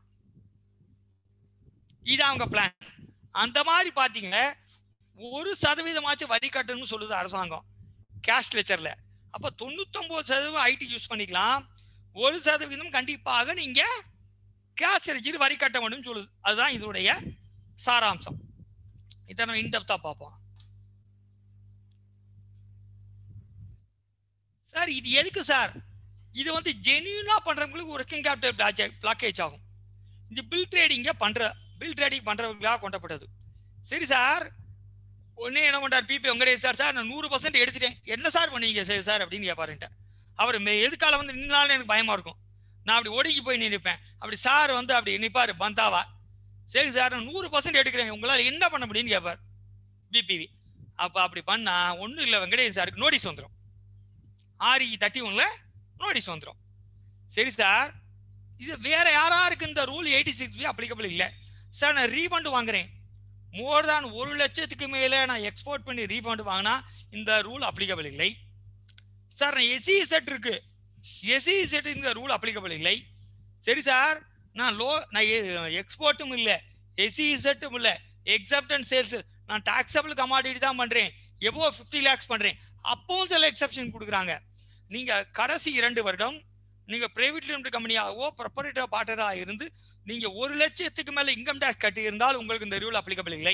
இது அவங்க பிளான் அந்த மாதிரி பாத்தீங்க ஒரு சதவீதமாச்சும் வரி கட்டணும்னு சொல்லுது அரசாங்கம் கேஷ் லெச்சர்ல அப்ப தொண்ணூத்தொன்பது சதவீதம் ஐடி யூஸ் பண்ணிக்கலாம் ஒரு சதவீதம் கண்டிப்பாக நீங்க கேஷ் ரெஜிஸ்டர் வரி கட்ட வேண்டும் சொல்லுது அதுதான் இதோடைய சாராம்சம் இதை நம்ம இன்டெப்தா பார்ப்போம் சார் இது எதுக்கு சார் இது வந்து ஜென்யூனா பண்றவங்களுக்கு ஒர்க்கிங் கேபிட்டல் பிளாக்கேஜ் ஆகும் இந்த பில் ட்ரேடிங்க பண்ற பில் ட்ரேடிங் பண்றவங்களுக்காக கொண்டப்பட்டது சரி சார் ஒன்னே என்ன பண்றார் பிபி வெங்கடேஷ் சார் சார் நான் நூறு பர்சன்ட் எடுத்துட்டேன் என்ன சார் பண்ணீங்க சரி சார் அப்படின்னு கேட்பாருன்ட்டு அவர் எதுக்கால வந்து நின்னாலும் எனக்கு பயமா இருக்கும் நான் அப்படி ஒடுங்கி போய் நினைப்பேன் அப்படி சார் வந்து அப்படி நிற்பாரு பந்தாவா சரி சார் நான் நூறு பர்சன்ட் எடுக்கிறேன் உங்களால் என்ன பண்ண முடியும்னு கேட்பார் பிபிவி அப்போ அப்படி பண்ணா ஒன்றும் இல்லை வெங்கடேஷ் சாருக்கு நோட்டீஸ் வந்துடும் ஆரி தட்டி ஒன்றுல நோட்டீஸ் வந்துடும் சரி சார் இது வேற யாராருக்கு இந்த rule eighty six B applicable இல்லை சார் நான் ரீஃபண்ட் வாங்குறேன் மோர் தான் ஒரு லட்சத்துக்கு மேலே நான் எக்ஸ்போர்ட் பண்ணி ரீஃபண்ட் வாங்கினா இந்த ரூல் அப்ளிகபிள் இல்லை சார் நான் எஸ்சி செட் இருக்கு எஸ்சி செட் இந்த ரூல் அப்ளிகபிள் இல்லை சரி சார் நான் லோ நான் எக்ஸ்போர்ட்டும் இல்லை எஸ்சி செட்டும் இல்லை எக்ஸப்டன் சேல்ஸ் நான் டாக்ஸபிள் கமாடிட்டி தான் பண்றேன் எவ்வளோ ஃபிஃப்டி லேக்ஸ் பண்றேன் அப்பவும் சில எக்ஸப்ஷன் கொடுக்குறாங்க நீங்க கடைசி இரண்டு வருடம் நீங்க பிரைவேட் லிமிடெட் கம்பெனியாகவோ ப்ரொப்பரேட்டர் பார்ட்னராக இருந்து நீங்க ஒரு லட்சத்துக்கு மேல இன்கம் டேக்ஸ் கட்டி இருந்தால் உங்களுக்கு இந்த ரூல் அப்ளிகபிள் இல்லை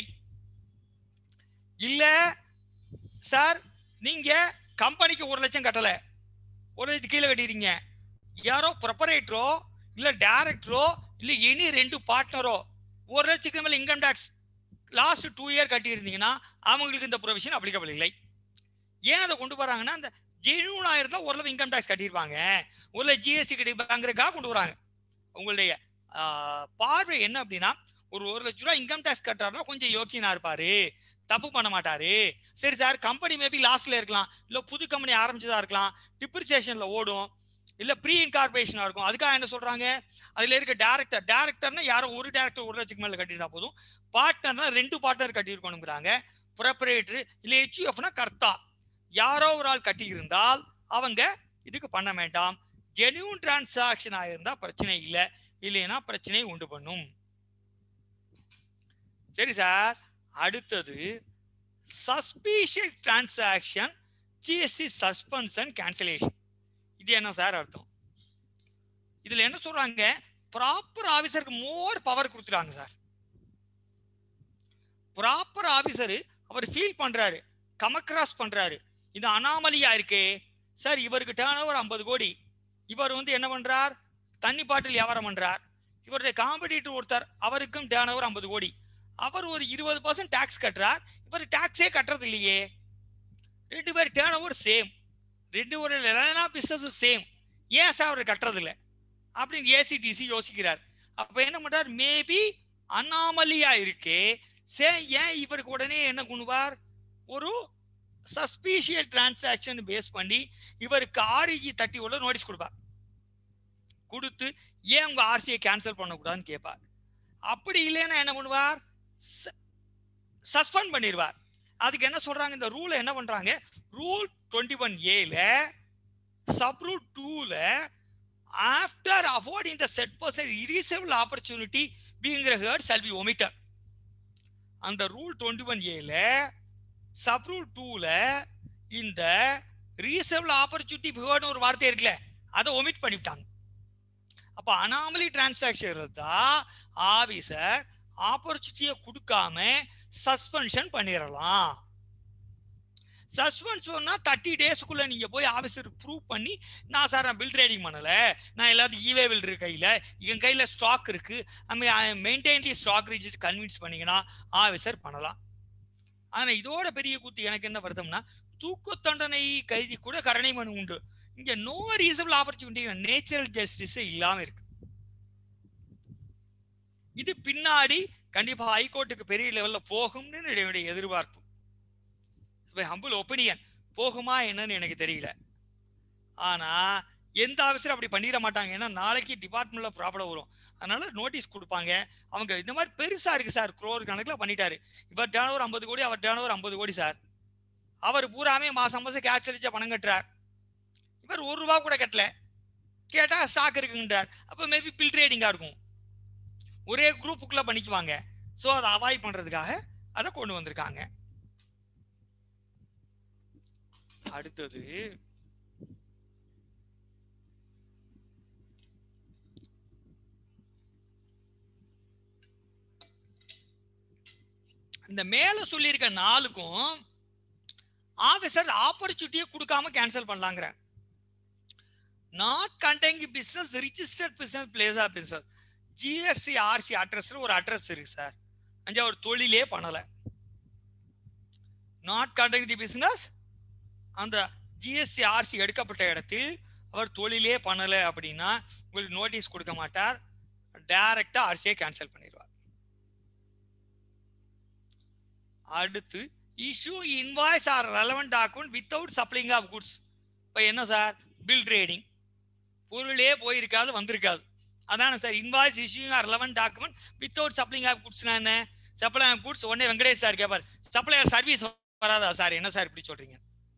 இல்ல சார் நீங்க கம்பெனிக்கு ஒரு லட்சம் கட்டல ஒரு லட்சம் கீழே கட்டிடுறீங்க யாரோ ப்ரொப்பரேட்டரோ இல்ல டைரக்டரோ இல்ல எனி ரெண்டு பார்ட்னரோ ஒரு லட்சத்துக்கு மேல income tax last two year கட்டி இருந்தீங்கன்னா அவங்களுக்கு இந்த ப்ரொவிஷன் அப்ளிகபிள் இல்லை ஏன் அதை கொண்டு வராங்கன்னா அந்த ஜெனியூனா இருந்தா ஓரளவு இன்கம் டேக்ஸ் கட்டியிருப்பாங்க ஒரு ஜிஎஸ்டி கட்டிப்பாங்கிறதுக்காக கொண்டு வராங்க உங்களுடைய ஆஹ், பார்வை என்ன அப்படின்னா ஒரு ஒரு லட்ச ரூபா இன்கம் டேக்ஸ் கட்டுறாருன்னா கொஞ்சம் யோக்கியனா இருப்பாரு தப்பு பண்ண மாட்டாரு சரி சார் கம்பெனி மேபி லாஸ்ட்ல இருக்கலாம் இல்ல புது கம்பெனி ஆரம்பிச்சதா இருக்கலாம் டிப்ரிசியேஷன்ல ஓடும் இல்ல ப்ரீ இன்கார்பரேஷனா இருக்கும் அதுக்காக என்ன சொல்றாங்க அதுல இருக்க டேரக்டர் டேரக்டர்னா யாரோ ஒரு டேரக்டர் ஒரு லட்சத்துக்கு மேல கட்டியிருந்தா போதும் பார்ட்னர்னா ரெண்டு பார்ட்னர் கட்டியிருக்கணுங்கிறாங்க ப்ரப்பரேட்டர் இல்ல ஹெச்யூஎஃப்னா கர்த்தா யாரோ ஒரு ஆள் கட்டி இருந்தால் அவங்க இதுக்கு பண்ண வேண்டாம் ஜெனியூன் டிரான்சாக்ஷன் ஆயிருந்தா பிரச்சனை இல்லை இல்லைன்னா பிரச்சனையை உண்டு பண்ணும் சரி சார் அடுத்தது suspicious transaction GST suspension cancellation இது என்ன சார் அர்த்தம் இதுல என்ன சொல்றாங்க ப்ராப்பர் ஆபீசருக்கு மோர் பவர் கொடுத்துட்டாங்க சார் ப்ராப்பர் ஆபீசர் அவர் ஃபீல் பண்றாரு கமக்ராஸ் பண்றாரு இது அனாமலியா இருக்கே சார் இவருக்கு டேர்ன் ஓவர் ஐம்பது கோடி இவர் வந்து என்ன பண்றார் தண்ணி பாட்டில் வியாபாரம் பண்றார் இவருடைய காம்படிட்டர் ஒருத்தர் அவருக்கும் டேர்ன் ஓவர் ஐம்பது கோடி அவர் ஒரு இருபது பர்சன்ட் டாக்ஸ் கட்டுறார் இவர் டாக்ஸே கட்டுறது இல்லையே ரெண்டு பேர் டேர்ன் ஓவர் சேம் ரெண்டு ஒரு பிசினஸ் சேம் ஏன் சார் அவர் கட்டுறது இல்லை அப்படின்னு ஏசிடிசி யோசிக்கிறார் அப்ப என்ன பண்றார் மேபி அனாமலியா இருக்கே சே ஏன் இவருக்கு உடனே என்ன பண்ணுவார் ஒரு சஸ்பீஷியல் டிரான்சாக்ஷன் பேஸ் பண்ணி இவருக்கு ஆர்இஜி தட்டி உள்ள நோட்டீஸ் கொடுப்பார் கொடுத்து ஏன் உங்க ஆர்சியை கேன்சல் பண்ணக்கூடாதுன்னு கேட்பார் அப்படி இல்லைன்னா என்ன பண்ணுவார் சஸ்பெண்ட் பண்ணிடுவார் அதுக்கு என்ன சொல்றாங்க இந்த ரூலை என்ன பண்றாங்க ரூல் டுவெண்ட்டி ஒன் ஏல சப் ரூல் டூல after affording the said person reasonable opportunity பீங்கிற ஹேர்ட் ஷால் பி ஒமிட்டட் அந்த ரூல் டுவெண்ட்டி ஒன் ஏல சப் ரூல் டூல இந்த ரீசபிள் ஆப்பர்ச்சுனிட்டி ஹேர்ட்னு ஒரு வார்த்தை இருக்குல்ல அதை ஒமிட் பண்ணிவிட்டாங்க அப்ப அனாமலி டிரான்சாக்ஷன் இருந்தா ஆபீசர் ஆப்பர்ச்சுனிட்டியை கொடுக்காம சஸ்பென்ஷன் பண்ணிடலாம் சஸ்பென்ஷன்னா தேர்ட்டி டேஸ்க்குள்ள நீங்க போய் ஆபீசருக்கு ப்ரூவ் பண்ணி நான் சார் நான் பில் ட்ரேடிங் பண்ணல நான் எல்லாத்தையும் இவே பில் இருக்கு கையில என் கையில ஸ்டாக் இருக்கு maintain the stock register convince பண்ணீங்கன்னா ஆபீசர் பண்ணலாம் ஆனா இதோட பெரிய கூத்து எனக்கு என்ன வருத்தம்னா தூக்கு தண்டனை கைதி கூட கருணை மனு உண்டு இங்க no reasonable opportunity natural justice இல்லாம இருக்கு இது பின்னாடி கண்டிப்பா ஹைகோர்ட்டுக்கு பெரிய லெவல்ல போகும்னு என்னுடைய எதிர்பார்ப்பு ஹம்பிள் ஒப்பீனியன் போகுமா என்னன்னு எனக்கு தெரியல ஆனா எந்த ஆஃபீஸரும் அப்படி பண்ணிட மாட்டாங்க ஏன்னா நாளைக்கு டிபார்ட்மெண்ட்ல ப்ராப்ளம் வரும் அதனால நோட்டீஸ் கொடுப்பாங்க அவங்க இந்த மாதிரி பெருசா இருக்கு சார் குரோர் கணக்குல பண்ணிட்டாரு இவர் டேர்ன் ஒரு ஐம்பது கோடி அவர் டேர்ன் ஒரு ஐம்பது கோடி சார் அவர் பூராமே மாசம் மாசம் கேட்ச் அடிச்ச பணம் கட்டுறார் இவர் ஒரு ரூபா கூட கட்டல கேட்டா ஸ்டாக் இருக்குன்றார் அப்ப மேபி பில் ட்ரேடிங்கா இருக்கும் ஒரே குரூப்புக்குள்ள பண்ணிக்குவாங்க ஸோ அதை அவாய்ட் பண்றதுக்காக அதை கொண்டு வந்திருக்காங்க அடுத்தது இந்த மேல சொல்லியிருக்க நாளுக்கும் ஆபீசர் ஆப்பர்ச்சுனிட்டியை கொடுக்காம கேன்சல் பண்ணலாங்கிற not conducting business registered business place of business GST RC அட்ரஸ்ல ஒரு அட்ரஸ் இருக்கு சார் அஞ்சு அவர் தொழிலே பண்ணல நாட் கண்டெய்ங் தி பிசினஸ் அந்த ஜிஎஸ்சி ஆர்சி எடுக்கப்பட்ட இடத்தில் அவர் தொழிலே பண்ணல அப்படின்னா உங்களுக்கு நோட்டீஸ் கொடுக்க மாட்டார் டைரக்டா ஆர்சியை கேன்சல் பண்ணிடுவார் அடுத்து issue invoice or relevant document without supplying of goods இப்போ என்ன சார் பில் ட்ரேடிங் பொருளே போயிருக்காது வந்திருக்காது அதான sir invoice issue or relevant document without supplying of குட்ஸ்னா என்ன சப்ளை ஆஃப் குட்ஸ் உடனே வெங்கடேஷ் சார் கேட்பார் சப்ளை சர்வீஸ் வராதா சார் என்ன சார் இப்படி சொல்றீங்க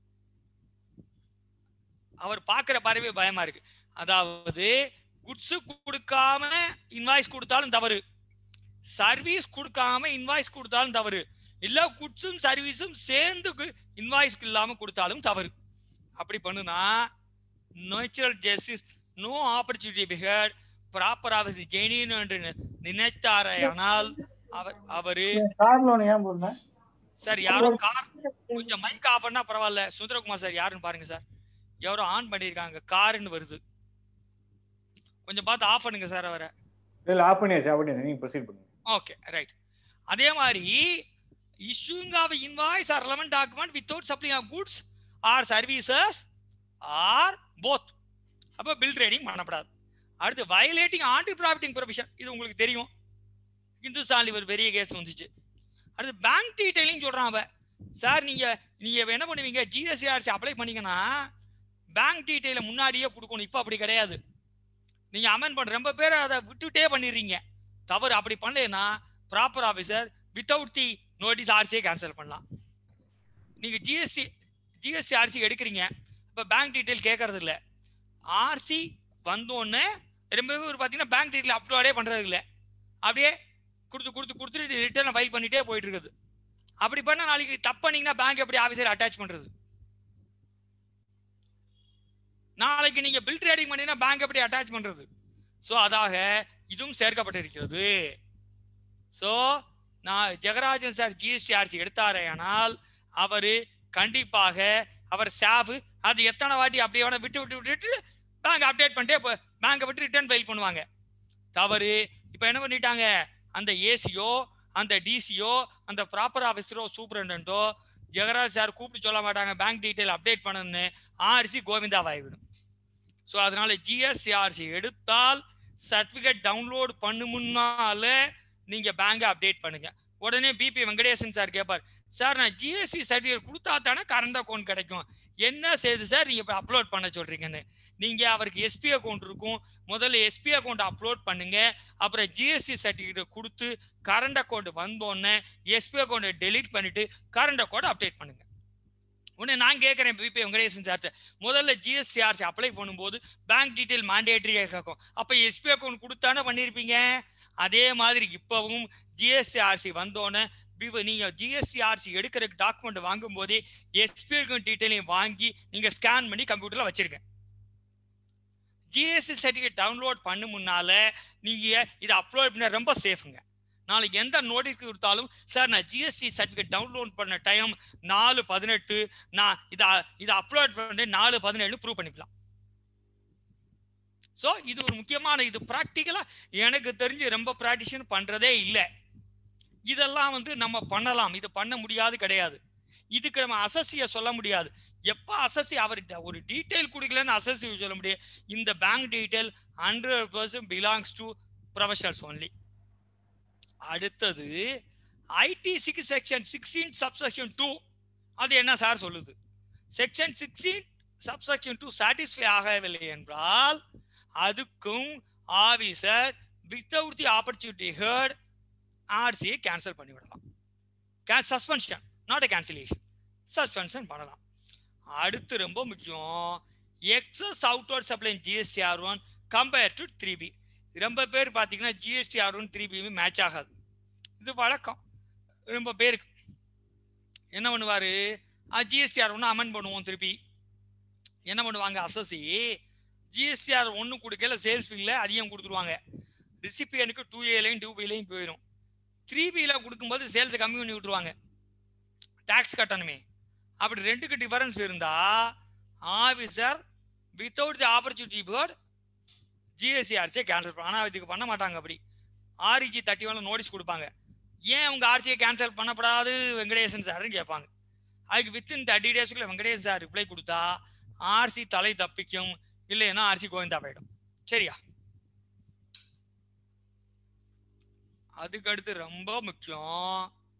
அவர் பார்க்குற பார்வை பயமா இருக்கு அதாவது குட்ஸ் கொடுக்காம இன்வாய்ஸ் கொடுத்தாலும் தவறு சர்வீஸ் கொடுக்காம இன்வாய்ஸ் கொடுத்தாலும் தவறு இல்ல குட்ஸும் சர்வீஸும் சேர்ந்து இன்வாய்ஸ் இல்லாம கொடுத்தாலும் தவறு அப்படி பண்ணுனா natural justice no opportunity be heard proper office ஜெயினின் என்று நினைத்தாரே ஆனால் அவர் அவரு கார் லோன் ஏன் போடுறேன் சார் யாரும் கார் கொஞ்சம் மைக் ஆஃப் பண்ணா பரவாயில்ல சுந்தரகுமார் சார் யாருன்னு பாருங்க சார் யாரோ ஆன் பண்ணிருக்காங்க காருன்னு வருது கொஞ்சம் பார்த்து ஆஃப் பண்ணுங்க சார் அவரை இல்ல ஆஃப் பண்ணியாச்சு ஆஃப் பண்ணியாச்சு நீங்க ப்ரொசீட் பண்ணுங்க ஓகே ரைட் அதே மாதிரி issuing of invoice or relevant document without supplying of goods or services or both அப்போ பில் ட்ரேடிங் பண்ணப்படாது அடுத்து வயலேட்டிங் ஆன்டி ப்ராஃபிட்டிங் ப்ரொவிஷன் இது உங்களுக்கு தெரியும் இந்துஸ்தான்ல ஒரு பெரிய கேஸ் வந்துச்சு அடுத்து பேங்க் டீடைலிங் சொல்றான் அவ சார் நீங்க நீங்க என்ன பண்ணுவீங்க ஜிஎஸ்டிஆர்சி அப்ளை பண்ணீங்கன்னா பேங்க் டீடைல முன்னாடியே கொடுக்கணும் இப்போ அப்படி கிடையாது நீங்க அமெண்ட் பண்ண ரொம்ப பேர் அதை விட்டுட்டே பண்ணிடுறீங்க தவறு அப்படி பண்ணலைன்னா proper officer without the notice ஆர்சியை கேன்சல் பண்ணலாம் நீங்க ஜிஎஸ்டி ஜிஎஸ்டி ஆர்சி எடுக்கிறீங்க இப்போ பேங்க் டீடைல் கேட்கறது இல்லை ஆர்சி வந்தோடனே ரொம்ப பேர் பார்த்தீங்கன்னா பேங்க் டீடைல் அப்லோடே பண்றது இல்லை அப்படியே கொடுத்து கொடுத்து கொடுத்துட்டு ரிட்டர்ன் ஃபைல் பண்ணிட்டே போயிட்டு இருக்குது அப்படி பண்ணா நாளைக்கு தப்பு பண்ணீங்கன்னா பேங்க் எப்படி ஆஃபீஸர் அட்டாச் பண்றது நாளைக்கு நீங்க பில் ட்ரேடிங் பண்ணீங்கன்னா பேங்க் எப்படி அட்டாச் பண்றது ஸோ அதாக இதுவும் சேர்க்கப்பட்டிருக்கிறது ஸோ நான் ஜெகராஜன் சார் ஜிஎஸ்டிஆர்சி எடுத்தாரேயானால் அவரு கண்டிப்பாக அவர் ஸ்டாஃப் அது எத்தனை வாட்டி அப்படியே வேணா விட்டு விட்டு விட்டு பேங்க் அப்டேட் பண்ணிட்டே பேங்கை விட்டு ரிட்டர்ன் ஃபைல் பண்ணுவாங்க தவறு இப்போ என்ன பண்ணிட்டாங்க அந்த ஏசியோ அந்த டிசியோ அந்த ப்ராப்பர் ஆஃபீஸரோ சூப்பரண்டோ ஜெகராஜ் சார் கூப்பிட்டு சொல்ல மாட்டாங்க பேங்க் டீட்டெயில் அப்டேட் பண்ணணும்னு ஆர்சி கோவிந்தாவாகிவிடும் ஸோ அதனால ஜிஎஸ்சிஆர்சி எடுத்தால் சர்டிஃபிகேட் டவுன்லோட் பண்ணு முன்னால நீங்க பேங்கை அப்டேட் பண்ணுங்க உடனே பிபி வெங்கடேசன் சார் கேட்பார் சார் நான் ஜிஎஸ்டி சர்டிஃபிகேட் கொடுத்தா தானே கரண்ட் அக்கௌண்ட் கிடைக்கும் என்ன செய்யுது சார் நீங்க இப்போ அப்லோட் பண்ண சொல்றீங்கன்னு நீங்க அவருக்கு எஸ்பி அக்கௌண்ட் இருக்கும் முதல்ல எஸ்பி அக்கௌண்ட் அப்லோட் பண்ணுங்க அப்புறம் ஜிஎஸ்டி சர்டிஃபிகேட் கொடுத்து கரண்ட் அக்கௌண்ட் வந்தோடனே எஸ்பி அக்கௌண்ட்டை டெலீட் பண்ணிட்டு கரண்ட் அக்கௌண்ட் அப்டேட் பண்ணுங்க உடனே நான் கேட்குறேன் பிபி வெங்கடேசன் சார்ட்ட முதல்ல ஜிஎஸ்டிஆர்சி அப்ளை பண்ணும்போது பேங்க் டீட்டெயில் மேண்டேட்டரியாக கேட்கும் அப்போ எஸ்பி அக்கௌண்ட் கொடுத்தானே பண்ணியிருப்பீங்க அதே மாதிரி இப்போவும் ஜிஎஸ்டிஆர்சி வந்தோடனே பிவ நீங்க ஜிஎஸ்டிஆர்சி எடுக்கிற டாக்குமெண்ட் வாங்கும் போதே எஸ்பி அக்கௌண்ட் டீட்டெயிலையும் வாங்கி நீங்க ஸ்கேன் பண்ணி கம்ப்யூட்டர்ல வச்சிருங்க ஜிஎஸ்டி சர்டிஃபிகேட் டவுன்லோட் பண்ணு முன்னால நீங்க இதை அப்லோட் பண்ண ரொம்ப சேஃபுங்க நாளைக்கு எந்த நோட்டீஸ் கொடுத்தாலும் சார் நான் ஜிஎஸ்டி சர்டிஃபிகேட் டவுன்லோட் பண்ண டைம் நாலு பதினெட்டு நான் இதை இதை அப்லோட் பண்ணி நாலு பதினேழு ப்ரூவ் பண்ணிக்கலாம் ஸோ இது ஒரு முக்கியமான இது ப்ராக்டிக்கலா எனக்கு தெரிஞ்சு ரொம்ப ப்ராக்டிஷன் பண்றதே இல்லை இதெல்லாம் வந்து நம்ம பண்ணலாம் இது பண்ண முடியாது கிடையாது இதுக்கு நம்ம அசசிய சொல்ல முடியாது எப்ப அசசி அவர் ஒரு டீட்டெயில் கொடுக்கலன்னு அசசி சொல்ல முடியும் இந்த bank detail hundred percent belongs to professionals only அடுத்தது IT six section sixteen subsection two அது என்ன சார் சொல்லுது section sixteen subsection two satisfy ஆகவில்லை என்றால் அதுக்கும் officer without the opportunity heard ஆர்சியை கேன்சல் பண்ணிவிடலாம் suspension not a cancellation suspension பண்ணலாம் அடுத்து ரொம்ப முக்கியம் excess outward supply GSTR one compare to three B ரொம்ப பேர் பார்த்தீங்கன்னா ஜிஎஸ்டிஆர் ஒன் த்ரீ பியுமே மேட்ச் ஆகாது இது வழக்கம் ரொம்ப பேருக்கு என்ன பண்ணுவார் ஜிஎஸ்டிஆர் ஒன்று அமெண்ட் பண்ணுவோம் திருப்பி என்ன பண்ணுவாங்க அசசி ஜிஎஸ்டிஆர் ஒன்று கொடுக்கல சேல்ஸ் ஃபீல்டில் அதிகம் கொடுத்துருவாங்க ரிசிபியனுக்கு டூ ஏலையும் டூ பிலையும் போயிடும் த்ரீ பியில் கொடுக்கும்போது சேல்ஸ் கம்மி பண்ணி விட்டுருவாங்க டேக்ஸ் கட்டணுமே அப்படி ரெண்டுக்கு டிஃபரன்ஸ் இருந்தா officer without the opportunity heard ஜிஎஸ்சிஆர்சியை கேன்சல் பண்ண ஆனால் இதுக்கு பண்ண மாட்டாங்க அப்படி ஆர்இஜி தேர்ட்டி ஒன்ல நோட்டீஸ் கொடுப்பாங்க ஏன் உங்க ஆர்சியை கேன்சல் பண்ணப்படாது வெங்கடேசன் சார்னு கேட்பாங்க அதுக்கு வித்தின் தேர்ட்டி டேஸ்க்குள்ள வெங்கடேஷ் சார் ரிப்ளை கொடுத்தா ஆர்சி தலை தப்பிக்கும் இல்லைன்னா ஆர்சி கோவிந்தா போயிடும் சரியா அதுக்கு அடுத்து ரொம்ப முக்கியம்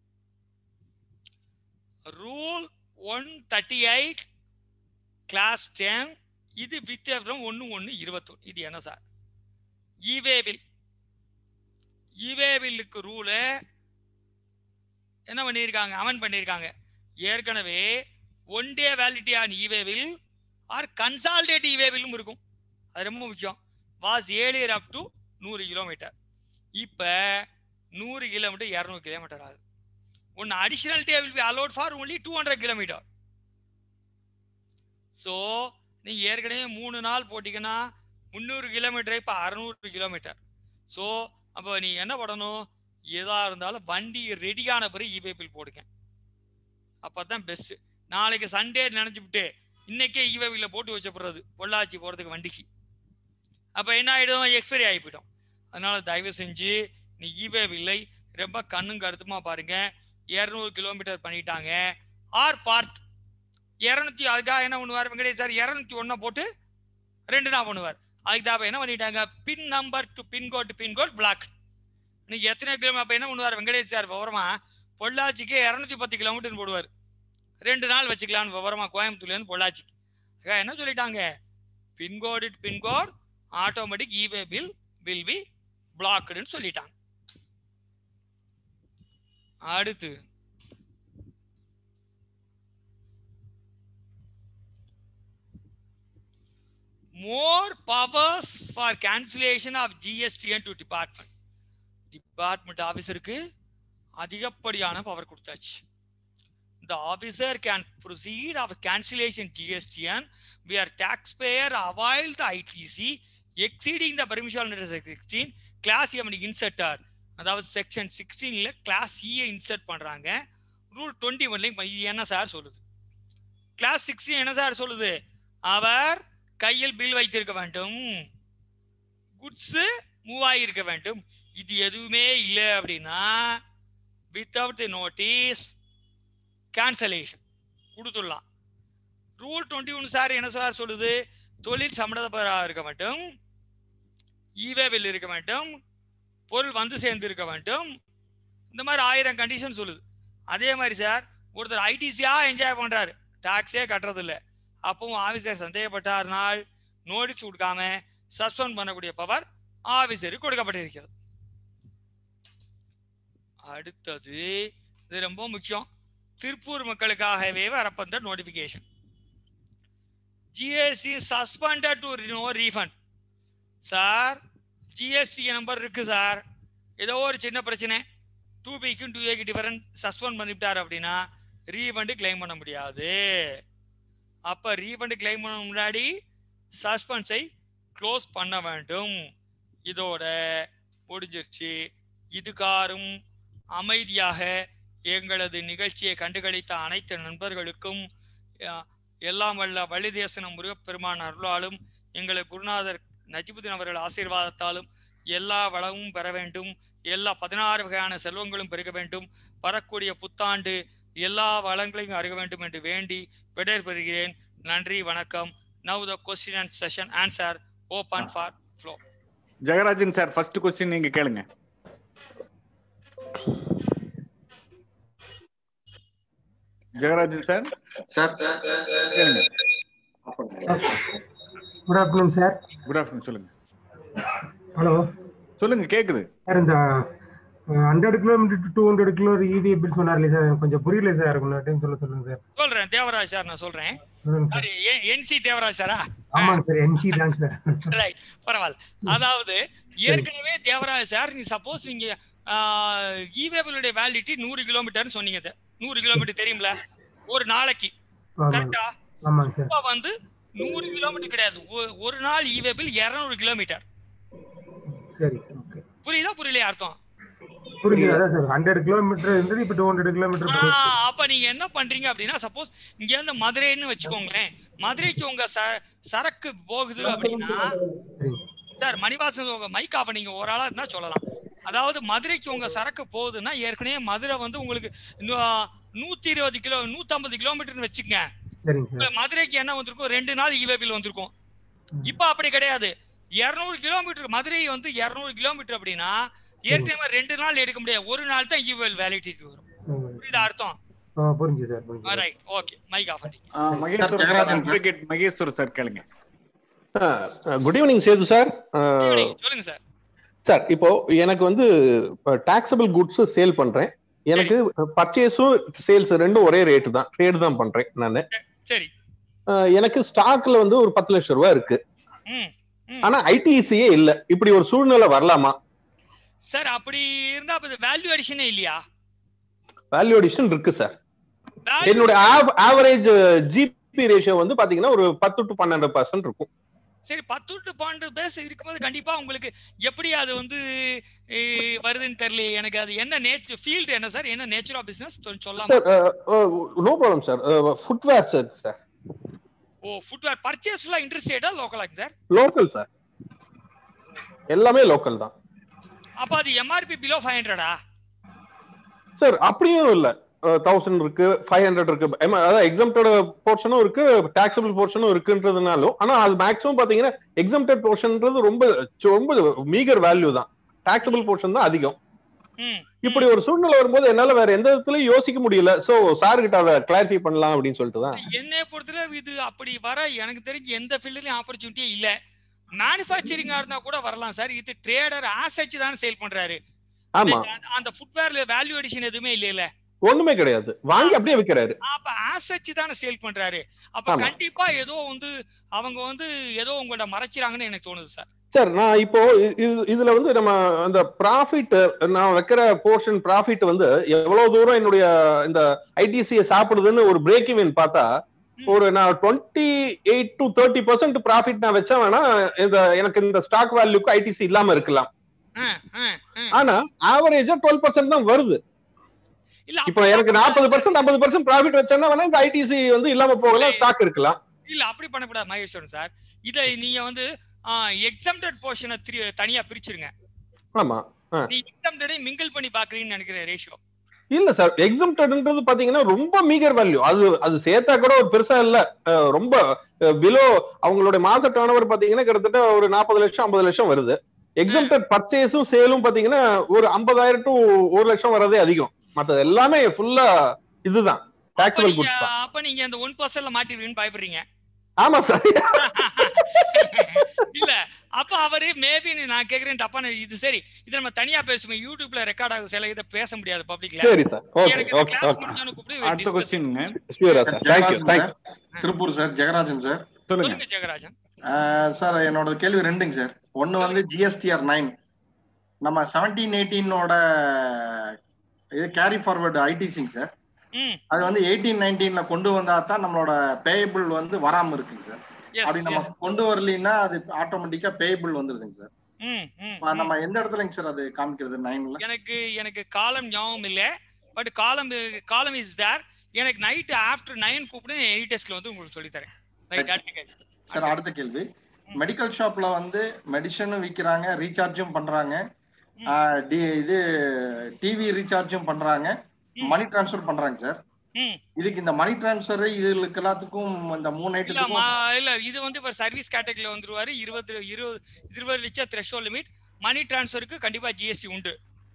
rule one thirty eight class ten இது வித்தியாசம் ஒன்று ஒன்று இருபத்தொன்று இது என்ன சார் இவே பில் இவே பில்லுக்கு ரூலு என்ன பண்ணியிருக்காங்க அமெண்ட் பண்ணியிருக்காங்க ஏற்கனவே one day validity on eway bill or consolidated eway பில்லும் இருக்கும் அது ரொம்ப முக்கியம் வாஸ் ஏழியர் அப் டு நூறு கிலோமீட்டர் இப்போ நூறு கிலோமீட்டர் இரநூறு கிலோமீட்டர் ஆகுது ஒன்று additional day will be allowed for only two hundred kilometre so நீங்கள் ஏற்கனவே மூணு நாள் போட்டிங்கன்னா முந்நூறு கிலோமீட்டர் இப்போ அறநூறு கிலோமீட்டர் ஸோ அப்போ நீ என்ன பண்ணணும் எதாக இருந்தாலும் வண்டி ரெடியான பிறகு இபே பில் போடுங்க அப்போ தான் பெஸ்ட்டு நாளைக்கு சண்டே நினச்சிவிட்டு இன்னைக்கே இவே பில்ல போட்டு வச்சப்படுறது பொள்ளாச்சி போகிறதுக்கு வண்டிக்கு அப்போ என்ன ஆகிடும் எக்ஸ்பைரி ஆகி போயிடும் அதனால தயவு செஞ்சு நீ இவே பில்லை ரொம்ப கண்ணும் கருத்துமா பாருங்க இரநூறு கிலோமீட்டர் பண்ணிட்டாங்க ஆர் பார்ட் இரநூத்தி அதுக்காக என்ன பண்ணுவார் வெங்கடேஷ் சார் இரநூத்தி ஒன்றை போட்டு ரெண்டு தான் பண்ணுவார் அதுக்கு தான் என்ன பண்ணிட்டாங்க pin number to pincode to pincode block இன்னைக்கு எத்தனை கிலோமீட்டர் அப்போ என்ன பண்ணுவார் வெங்கடேஷ் சார் விவரமா பொள்ளாச்சிக்கு இரநூத்தி பத்து கிலோமீட்டர் போடுவார் ரெண்டு நாள் வச்சுக்கலாம்னு விவரமா கோயம்புத்தூர்லேருந்து பொள்ளாச்சிக்கு ஆக என்ன சொல்லிட்டாங்க pincode pincode automatic eway bill will be பிளாக்டுன்னு சொல்லிட்டாங்க அடுத்து more powers for cancellation of GSTN to department. Department ஆஃபீஸருக்கு அதிகப்படியான பவர் கொடுத்தாச்சு The officer can proceed of cancellation GSTN where taxpayer avoid the ITC exceeding the permission under section 16 class E inserted அதாவது section சிக்ஸ்டீன்ல class சியை insert பண்றாங்க rule twenty ஒன்லையும் இது என்ன சார் சொல்லுது கிளாஸ் சிக்ஸ்டீன் என்ன சார் சொல்லுது அவர் கையில் பில் வைத்திருக்க வேண்டும் குட்ஸ் மூவ் ஆகியிருக்க வேண்டும் இது எதுவுமே இல்லை அப்படின்னா வித்தவுட் தி நோட்டீஸ் கேன்சலேஷன் கொடுத்துடலாம் ரூல் டுவெண்ட்டி ஒன் சார் என்ன சார் சொல்லுது தொழில் சம்மந்தப்பதாக இருக்க வேண்டும் ஈவே பில் இருக்க வேண்டும் பொருள் வந்து சேர்ந்து இருக்க வேண்டும் இந்த மாதிரி ஆயிரம் கண்டிஷன் சொல்லுது அதே மாதிரி சார் ஒருத்தர் ஐடிசியா என்ஜாய் பண்றாரு டாக்ஸே கட்டுறது இல்லை அப்பவும் ஆஃபீஸர் சந்தேகப்பட்டார்னால் நோட்டீஸ் கொடுக்காம சஸ்பெண்ட் பண்ணக்கூடிய பவர் ஆஃபீஸருக்கு கொடுக்கப்பட்டிருக்கிறது அடுத்தது இது ரொம்ப முக்கியம் திருப்பூர் மக்களுக்காகவே வரப்பந்த notification GST suspended to no refund sir GST number இருக்கு சார் ஏதோ ஒரு சின்ன பிரச்சனை டூ பிக்கும் டூ ஏக்கு டிஃபரன்ஸ் சஸ்பெண்ட் பண்ணிவிட்டார் அப்படின்னா ரீஃபண்டு கிளைம் பண்ண முடியாது அப்ப ரீஃபண்ட் கிளைம் பண்ண முன்னாடி சஸ்பென்ஸை க்ளோஸ் பண்ண வேண்டும் இதோட முடிஞ்சிருச்சு இதுகாரும் அமைதியாக எங்களது நிகழ்ச்சியை கண்டுகளித்த அனைத்து நண்பர்களுக்கும் அஹ், எல்லாம் வல்ல வள்ளிதேசனம் முருகப்பெருமான் அருளாலும் எங்கள் குருநாதர் நஜிபுதீன் அவர்கள் ஆசீர்வாதத்தாலும் எல்லா வளமும் பெற வேண்டும் எல்லா பதினாறு வகையான செல்வங்களும் பெருக வேண்டும் வரக்கூடிய புத்தாண்டு எல்லா வளங்களையும் அருக வேண்டும் என்று வேண்டி விடைர் பெறுகிறேன் நன்றி வணக்கம் now the question and session answer open for floor Jegarajan sir first question நீங்க கேளுங்க ஜெகராஜன் சார் சார் கேளுங்க good afternoon sir good afternoon சொல்லுங்க ஹலோ சொல்லுங்க கேக்குது சார் இந்த hundred kilometre to two hundred kilo EV bill சொன்னார் இல்லையா சார் எனக்கு கொஞ்சம் புரியல சார் கொஞ்சம் டைம் சொல்ல சொல்லுங்க சார் சொல்றேன் தேவராஜ் சார் நான் சொல்றேன் சொல்லுங்க சார் சாரி என்சி தேவராஜ் சாரா ஆமாங்க சார் என்சி தாங்க சார் ரைட் பரவாயில்ல அதாவது ஏற்கனவே தேவராஜ் சார் நீ சப்போஸ் நீங்க இவேபிளுடைய வேலிடிட்டி நூறு கிலோமீட்டர்னு சொன்னீங்க இது. நூறு கிலோமீட்டர் தெரியும்ல ஒரு நாளைக்கு ஆமாங்க கரெக்டா ஆமாங்க சார் இப்ப வந்து நூறு கிலோமீட்டர் கிடையாது ஒ- ஒரு நாள் இவேபிள் இருநூறு கிலோமீட்டர் சரி ஓகே புரியுதா புரியலையா அர்த்தம் புரிஞ்சுது அதான் சார் ஹண்ட்ரட் கிலோமீட்டர் இருந்தது இப்போ டூ ஹண்ட்ரட் கிலோமீட்டர் ஆ, அப்ப நீங்க என்ன பண்றீங்க அப்படின்னா சப்போஸ் இங்க இருந்து மதுரைன்னு வச்சுக்கோங்களேன் மதுரைக்கு உங்க ச- சரக்கு போகுது அப்படின்னா சரிங்க சார் மணிவாசன் உங்க மைக் ஆஃப் நீங்க ஒரு ஆளா இருந்தா சொல்லலாம் அதாவது மதுரைக்கு உங்க சரக்கு போகுதுன்னா ஏற்கனவே மதுரை வந்து உங்களுக்கு நூ- நூத்தி இருபது கிலோ நூத்தம்பது கிலோமீட்டர்னு வச்சுக்கங்க சரிங்க இப்ப சார் மதுரைக்கு என்ன வந்திருக்கும் ரெண்டு நாள் இவே பில் வந்திருக்கும் இப்ப அப்படி கிடையாது இருநூறு கிலோமீட்டர் மதுரை வந்து இருநூறு கிலோமீட்டர் அப்படின்னா ஏற்கனவே ரெண்டு நாள் எடுக்க முடியாது ஒரு நாள் தான் இவேல் வேலிடிட்டி வரும் புரியுதா அர்த்தம் ஆ புரிஞ்சு சார் புரிஞ்சு ரைட் ஓகே மைக் ஆஃப் பண்ணி Maheswaran Jegarajan sir. advocate Maheswar sir கேளுங்க குட் ஈவினிங் சேது சார் சொல்லுங்க சார் சார் இப்போ எனக்கு வந்து டாக்ஸபிள் குட்ஸ் சேல் பண்றேன் எனக்கு பர்ச்சேஸும் சேல்ஸ் ரெண்டும் ஒரே ரேட்டு தான் ட்ரேட் தான் பண்றேன் நான் சரி எனக்கு ஸ்டாக்ல வந்து ஒரு பத்து லட்சம் ரூபாய் இருக்கு ம் ம். ஆனா ஐடிசியே இல்ல இப்படி ஒரு சூழ்நிலை வரலாமா சார் அப்படி இருந்தா அப்ப வேல்யூ அடிஷனே இல்லையா வேல்யூ அடிஷன் இருக்கு சார் Value- என்னோட ஆவரேஜ் ஜிபி ரேஷியோ வந்து பாத்தீங்கன்னா ஒரு பத்து டு பன்னெண்டு பர்சன்ட் இருக்கும் சரி பத்து டு பன்னெண்டு பேஸ் இருக்கும்போது கண்டிப்பா உங்களுக்கு எப்படி அது வந்து eh, வருதுன்னு தெரியல எனக்கு அது என்ன நேச்சர் ஃபீல்டு என்ன சார் என்ன நேச்சர் ஆஃப் பிசினஸ் சொல்லலாம் sir no problem sir footwear sir sir oh footwear purchase ஃபுல்லா இன்ட்ரெஸ்டேட்டா லோக்கலாங்க சார் லோக்கல் சார் எல்லாமே லோக்கல் தான் அப்ப அது எம்ஆர்பி பிலோ ஃபைவ் ஹண்ட்ரடா சார் அப்படியும் இல்ல தௌசண்ட் இருக்கு ஃபைவ் ஹண்ட்ரட் இருக்கு எம- அதாவது எக்ஸம்டட் போர்ஷனும் இருக்கு டாக்ஸபிள் போர்ஷனும் இருக்குன்றதுனாலும் ஆனா அது மேக்ஸிமம் பாத்தீங்கன்னா எக்ஸம்டட் போர்ஷன்ன்றது ரொம்ப ரொம்ப மீகர் வேல்யூ தான் டாக்ஸபிள் போர்ஷன் தான் அதிகம் ம் இப்படி ஒரு சூழ்நிலை வரும்போது என்னால வேற எந்த விதத்துலயும் யோசிக்க முடியல சோ சார் கிட்ட அதை கிளாரிஃபை பண்ணலாம் அப்படின்னு சொல்லிட்டு தான் என்னை பொறுத்தவரை இது அப்படி வர எனக்கு தெரிஞ்சு எந்த ஃபீல்ட்லயும் ஆப்பர்ச்சுனிட்டியே இல்ல மேனுஃபேக்சரிங்கா இருந்தா கூட வரலாம் சார் இது ட்ரேடர் ஆசைச்சு தானே சேல் பண்றாரு ஆமா அந்த- அந்த ஃபுட்வேர்ல வேல்யூ அடிஷன் எதுவுமே இல்லையில ஒண்ணுமே கிடையாது வாங்கி அப்படியே விக்கிறாரு அப்ப ஆசைச்சு தானே சேல் பண்றாரு அப்ப ஆமா. கண்டிப்பா ஏதோ வந்து அவங்க வந்து ஏதோ உங்களோட மறைக்கிறாங்கன்னு எனக்கு தோணுது சார் சார் நான் இப்போ இ- இது- இதுல வந்து நம்ம அந்த ப்ராஃபிட் நான் வைக்கிற போர்ஷன் ப்ராஃபிட் வந்து எவ்வளவு தூரம் என்னுடைய இந்த ஐடிசியை சாப்பிடுதுன்னு ஒரு பிரேக் இவன் பார்த்தா ஒரு நான் twenty eight to thirty percent profit நான் வச்சா வேணா இந்த எனக்கு இந்த ஸ்டாக் வேல்யூக்கு ஐடிசி இல்லாம இருக்கலாம் ஆ, ஆ, ஆ. ஆனா ஆவரேஜா டுவெல் பர்சன்ட் தான் வருது இல்ல இப்போ அப்படி எனக்கு பண்ணக்கூடாது. நாற்பது பர்சன்ட் ஐம்பது பர்சன்ட் ப்ராஃபிட் வச்சேன்னா வேணா இந்த ஐடிசி வந்து இல்லாம போகலாம் ஸ்டாக் இருக்கலாம் இல்ல அப்படி பண்ணக்கூடாது மகேஸ்வரன் சார் இதை நீங்க வந்து எக்ஸம்டட் போர்ஷனை தனியா பிரிச்சிருங்க ஆமா நீ எக்ஸம்டடை மிங்கிள் பண்ணி பாக்குறீங்கன்னு நினைக்கிறேன் ரேஷியோ இல்ல சார் எக்ஸம்டட்ன்றது பாத்தீங்கன்னா ரொம்ப மீகர் வேல்யூ அது அது சேர்த்தா கூட ஒரு பெருசா இல்ல அஹ் ரொம்ப பிலோ அவங்களோட மாச டர்ன் பாத்தீங்கன்னா கிட்டத்தட்ட ஒரு நாற்பது லட்சம் ஐம்பது லட்சம் வருது எக்ஸம்டட் பர்ச்சேஸும் சேலும் பாத்தீங்கன்னா ஒரு ஐம்பதாயிரம் டு ஒரு லட்சம் வரதே அதிகம் மத்தது எல்லாமே ஃபுல்லா இதுதான் அப்ப டாக்ஸபிள் நீங்க குட்ஸ் தான் அப்ப நீங்க அந்த ஒன் பர்சன்ட்ல மாட்டிருவீங்கன்னு பயப்படுறீங்க ஆமா சார் இல்ல அப்ப அவரு மேபி நான் கேக்குறேன் தப்பான இது சரி இது நம்ம தனியா பேசுவோம் யூடியூப்ல ரெக்கார்ட் ஆகும் சில இதை பேச முடியாது பப்ளிக்ல சரி சார் ஓகே எனக்கு இந்த ஓகே கிளாஸ் ஓகே முடிஞ்சோன்னு கூப்பிட்டு அடுத்த discuss கொஸ்டின்ங்க ஷூரா sir thank you Jegarajan thank you sir Tiruppur sir Jegarajan sir சொல்லுங்க சொல்லுங்க ஜெகராஜன் ஆஹ் சார் என்னோட கேள்வி ரெண்டுங்க சார் ஒன்னு வந்து ஜிஎஸ்டிஆர் நைன் நம்ம செவன்டீன் எயிட்டீனோட இது கேரி ஃபார்வர்டு ஐடிசிங் சார் ம் அது வந்து எயிட்டீன் நைன்டீன்ல கொண்டு வந்தா தான் நம்மளோட பேயபிள் வந்து வராம இருக்குங்க சார் எஸ் அப்படி நம்ம கொண்டு வரலைன்னா அது ஆட்டோமேட்டிக்கா பேயபிள் வந்துருதுங்க சார் ம் ம் அப்ப நம்ம எந்த இடத்துலங்க சார் அது காமிக்கிறது நைன்ல எனக்கு எனக்கு காலம் ஞாபகம் இல்ல பட் காலம் காலம் இஸ் தேர் எனக்கு நைட் ஆஃப்டர் நைன் கூப்பிட்டு எயிட் டெஸ்ட்ல வந்து உங்களுக்கு சொல்லி தரேன் ரைட் அடுத்த கேள்வி சார் அடுத்த கேள்வி மெடிக்கல் ஷாப்ல வந்து மெடிசனும் விக்கிறாங்க ரீசார்ஜும் பண்றாங்க ம். ஆஹ் டி- இது டிவி ரீசார்ஜும் பண்றாங்க ம். மணி டிரான்ஸ்ஃபர் பண்றாங்க சார் ம் இதுக்கு இந்த மணி டிரான்ஸ்ஃபர் இதுக்கு எல்லாத்துக்கும் இந்த மூணு இல்ல ஐட்டத்துக்கும் மா- இல்ல இது வந்து இப்ப சர்வீஸ் கேட்டகரியில வந்துருவாரு இருபது இருபது இருபது லட்சம் த்ரெஷோல் லிமிட் மணி டிரான்ஸ்ஃபருக்கு கண்டிப்பா ஜிஎஸ்டி உண்டு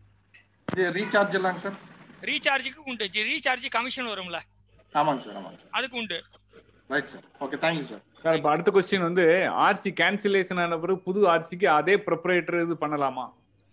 இது ரீசார்ஜ் எல்லாங்க சார் ரீசார்ஜுக்கு உண்டு ரீசார்ஜ் கமிஷன் வரும்ல ஆமாங்க சார் ஆமாங்க சார் அதுக்கு உண்டு right sir okay thank you sir sir இப்ப அடுத்த கொஸ்டின் வந்து ஆர்சி கேன்சலேஷன் ஆன பிறகு புது ஆர்சிக்கு அதே ப்ரொப்ரேட்டர் இது பண்ணலாமா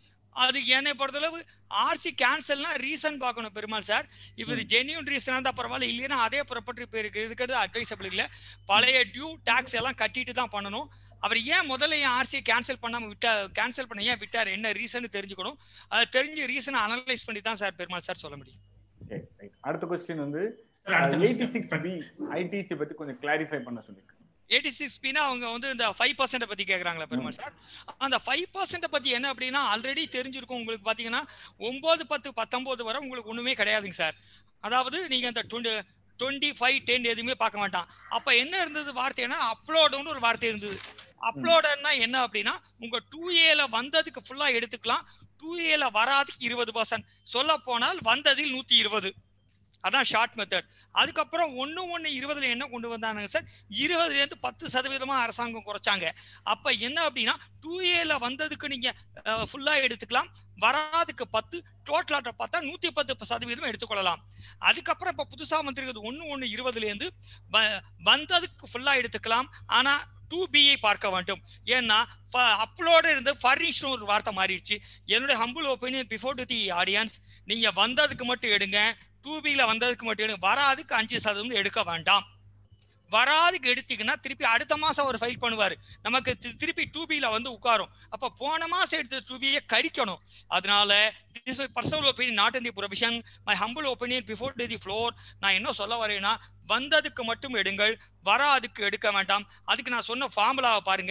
அது என்னை பொறுத்தளவு ஆர்சி கேன்சல்னா ரீசன் பார்க்கணும் பெருமாள் சார் இவர் ஜென்யூன் ரீசனா இருந்தா பரவாயில்ல இல்லைன்னா அதே ப்ராப்பர்ட்டி பேருக்கு இதுக்கு அட்வைசபிள் இல்ல பழைய டியூ டாக்ஸ் எல்லாம் கட்டிட்டு தான் பண்ணணும் அவர் ஏன் முதல்ல ஏன் ஆர்சி கேன்சல் பண்ணாம விட்டா கேன்சல் பண்ண ஏன் விட்டார் என்ன ரீசன் தெரிஞ்சுக்கணும் அதை தெரிஞ்ச ரீசனை அனலைஸ் பண்ணி தான் சார் பெருமாள் சார் சொல்ல முடியும் சரி, right. அடுத்த கொஸ்டின் வந்து அடுத்த எயிட்டி சிக்ஸ் பி ஐடிசி பத்தி கொஞ்சம் கிளாரிஃபை பண்ண சொல்லிருக்கேன் எயிட்டி சிக்ஸ் பின்னா அவங்க வந்து இந்த ஃபைவ் பர்சன்ட் பத்தி கேக்குறாங்களா பெருமாள் சார் அந்த ஃபைவ் பர்சன்ட் பத்தி என்ன அப்படின்னா ஆல்ரெடி தெரிஞ்சிருக்கும் உங்களுக்கு பாத்தீங்கன்னா ஒன்பது பத்து பத்தொன்பது வரை உங்களுக்கு ஒண்ணுமே கிடையாதுங்க சார் அதாவது நீங்க அந்த டுவெண்ட்டி டுவெண்ட்டி ஃபைவ் டென் எதுவுமே பார்க்க மாட்டான் அப்ப என்ன இருந்தது வார்த்தைன்னா அப்லோடுன்னு ஒரு வார்த்தை இருந்தது அப்லோடர்னா என்ன அப்படின்னா உங்க டூ ஏல வந்ததுக்கு ஃபுல்லா எடுத்துக்கலாம் டூ ஏல வராதுக்கு இருபது பர்சன்ட் சொல்ல போனால் வந்ததில் நூத்தி இருபது அதான் ஷார்ட் மெத்தட் அதுக்கப்புறம் ஒண்ணு ஒண்ணு இருபதுல என்ன கொண்டு வந்தானுங்க சார் இருபதுல இருந்து பத்து சதவீதமா அரசாங்கம் குறைச்சாங்க அப்ப என்ன அப்படின்னா டூ ஏல வந்ததுக்கு நீங்க ஃபுல்லா எடுத்துக்கலாம் வராதுக்கு பத்து டோட்டலாட்ட பார்த்தா நூத்தி பத்து சதவீதம் எடுத்துக்கொள்ளலாம் அதுக்கப்புறம் இப்ப புதுசா வந்திருக்கிறது ஒண்ணு ஒண்ணு இருபதுல இருந்து வ- வந்ததுக்கு ஃபுல்லா எடுத்துக்கலாம் ஆனா டூ பிஐ பார்க்க வேண்டும் ஏன்னா அப்லோட இருந்து ஃபர்னிஷ்னு ஒரு வார்த்தை மாறிடுச்சு என்னுடைய humble opinion before to the audience நீங்க வந்ததுக்கு மட்டும் எடுங்க டூ பில வந்ததுக்கு மட்டும் எடுங்க வராதுக்கு அஞ்சு சதவீதம் எடுக்க வேண்டாம் வராதுக்கு எடுத்தீங்கன்னா திருப்பி அடுத்த மாசம் அவர் ஃபைல் பண்ணுவாரு நமக்கு தி- திருப்பி டூ பில வந்து உட்காரும் அப்ப போன மாசம் எடுத்த டூ பியை கழிக்கணும் அதனால this my personal opinion not in the provision my humble opinion before to the floor நான் என்ன சொல்ல வரேன்னா வந்ததுக்கு மட்டும் எடுங்கள் வராதுக்கு எடுக்க வேண்டாம் அதுக்கு நான் சொன்ன ஃபார்முலாவை பாருங்க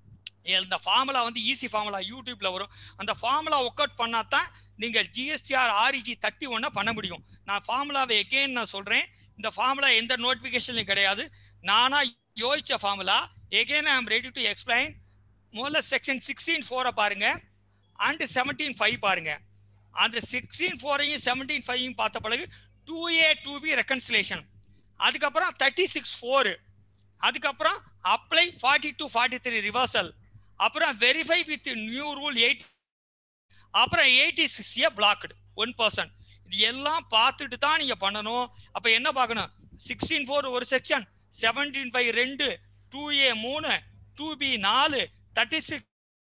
இந்த ஃபார்முலா வந்து ஈஸி ஃபார்முலா யூடியூப்ல வரும் அந்த ஃபார்முலா ஒர்க் அவுட் பண்ணா தான் நீங்கள் ஜிஎஸ்டிஆர் ஆர்இஜி தட்டி ஒன்னா பண்ண முடியும் நான் ஃபார்முலாவை எகெயின் நான் சொல்றேன் இந்த ஃபார்முலா எந்த நோட்டிஃபிகேஷன்லையும் கிடையாது நானா யோசிச்ச formula again I am ready to explain முதல்ல செக்ஷன் சிக்ஸ்டீன் ஃபோரை பாருங்க அண்ட் செவன்டீன் ஃபைவ் பாருங்க அந்த சிக்ஸ்டீன் ஃபோரையும் செவன்டீன் ஃபைவையும் பார்த்த பிறகு two A two B reconciliation அதுக்கப்புறம் தேர்ட்டி சிக்ஸ் ஃபோர் அதுக்கப்புறம் apply forty two forty three reversal அப்புறம் verify with new rule eight அப்புறம் eighty six A blocked one percent இது எல்லாம் பார்த்துட்டு தான் நீங்க பண்ணணும் அப்ப என்ன பார்க்கணும் சிக்ஸ்டீன் ஃபோர் ஒரு செக்ஷன் செவன்டீன் ஃபைவ் ரெண்டு டூ ஏ மூணு டூ பி நாலு தேர்ட்டி சிக்ஸ்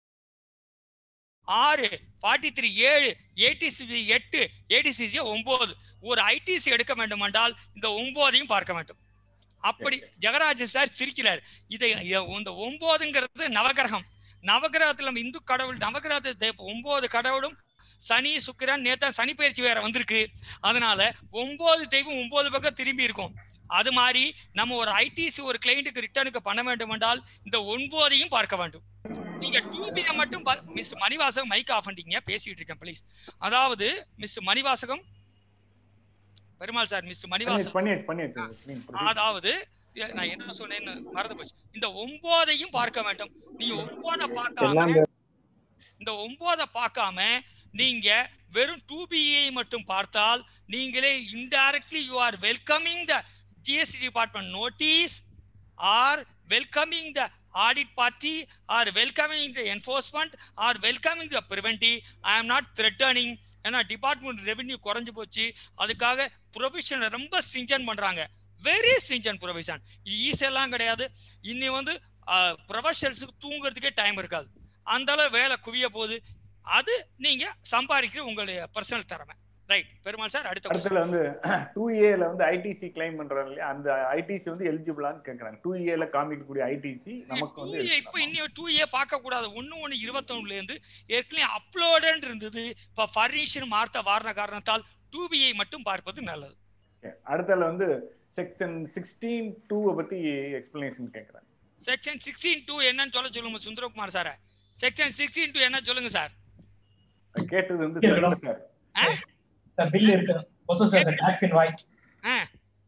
ஆறு ஃபார்ட்டி த்ரீ ஏழு ஏடிசி எட்டு ஏடிசிசி ஒன்பது ஒரு ஐடிசி எடுக்க வேண்டும் என்றால் இந்த ஒன்பதையும் பார்க்க வேண்டும் அப்படி ஜெகராஜ் சார் சிரிக்கிறார் இதை இத- இந்த ஒன்பதுங்கிறது நவகிரகம் நவகிரகத்துல நம்ம இந்து கடவுள் நவகிரகத்தை ஒன்பது கடவுளும் சனி சுக்கிரன் நேத்தா சனி பயிற்சி வேற வந்திருக்கு அதனால ஒன்பது தெய்வம் ஒன்பது பக்கம் திரும்பி இருக்கும் அது மாதிரி நம்ம ஒரு ஐடிசி ஒரு கிளைண்ட்டுக்கு ரிட்டர்னுக்கு பண்ண வேண்டும் என்றால் இந்த ஒன்பதையும் பார்க்க வேண்டும் நீங்க டூ பியை மட்டும் மிஸ் மணிவாசகம் மைக் ஆஃப் பண்ணிட்டீங்க பேசிட்டு இருக்கேன் ப்ளீஸ் அதாவது miss Manivasagam Perumal sir miss Manivasagam பண்ணியாச்சு பண்ணியாச்சு பண்ணியாச்சு நீங்க proceed. அதாவது இ- நான் என்ன சொன்னேன்னு மறந்து போச்சு இந்த ஒன்பதையும் பார்க்க வேண்டும் நீங்க ஒன்பதை பார்க்காம இந்த ஒன்பதை பார்க்காம நீங்க வெறும் டூ பிஐ மட்டும் பார்த்தால் நீங்களே indirectly you are welcoming the GST department notice are welcoming the audit party are welcoming the enforcement are welcoming the preventive I am not threatening ஏன்னா டிபார்ட்மெண்ட் ரெவென்யூ குறைஞ்சு போச்சு அதுக்காக ப்ரொவிஷனை ரொம்ப ஸ்ட்ரிஞ்சன் பண்றாங்க வெரி ஸ்ட்ரிஞ்சன் ப்ரொவிஷன் ஈஸி எல்லாம் கிடையாது இன்னி வந்து ப்ரொஃபஷனல்ஸுக்கு தூங்குறதுக்கே டைம் இருக்காது அந்த அளவு வேலை குவிய போகுது அது நீங்க சம்பாதிக்கிற உங்களுடைய பர்சனல் திறமை ரைட் பெருமாள் சார் அடுத்த question. அடுத்ததுல வந்து டூ ஏல வந்து ஐடிசி கிளைம் பண்றாங்க இல்லையா அந்த ஐடிசி வந்து எலிஜிபிளான்னு கேக்குறாங்க டூ ஏல காமிக்கக்கூடிய ஐடிசி நமக்கு வந்து 2A இப்ப இன்னும் டூ ஏ பார்க்க கூடாது ஒண்ணு ஒண்ணு இருபத்தொன்னுல இருந்து ஏற்கனவே அப்லோடன் இருந்தது இப்ப ஃபர்னிஷன் மார்த்த வாரண காரணத்தால் டூ பிஐ மட்டும் பார்ப்பது நல்லது சரி. அடுத்ததுல வந்து செக்ஷன் சிக்ஸ்டீன் டூவை பத்தி எக்ஸ்பிளனேஷன் கேக்குறாங்க செக்ஷன் சிக்ஸ்டீன் டூ என்னன்னு சொல்ல சொல்லுங்க Sundarakumar sir section sixteen two என்ன சொல்லுங்க சார் கேட்டது வந்து கேட்கலாம். சார் சார் பில் இருக்கு also சார் tax invoice ஆ.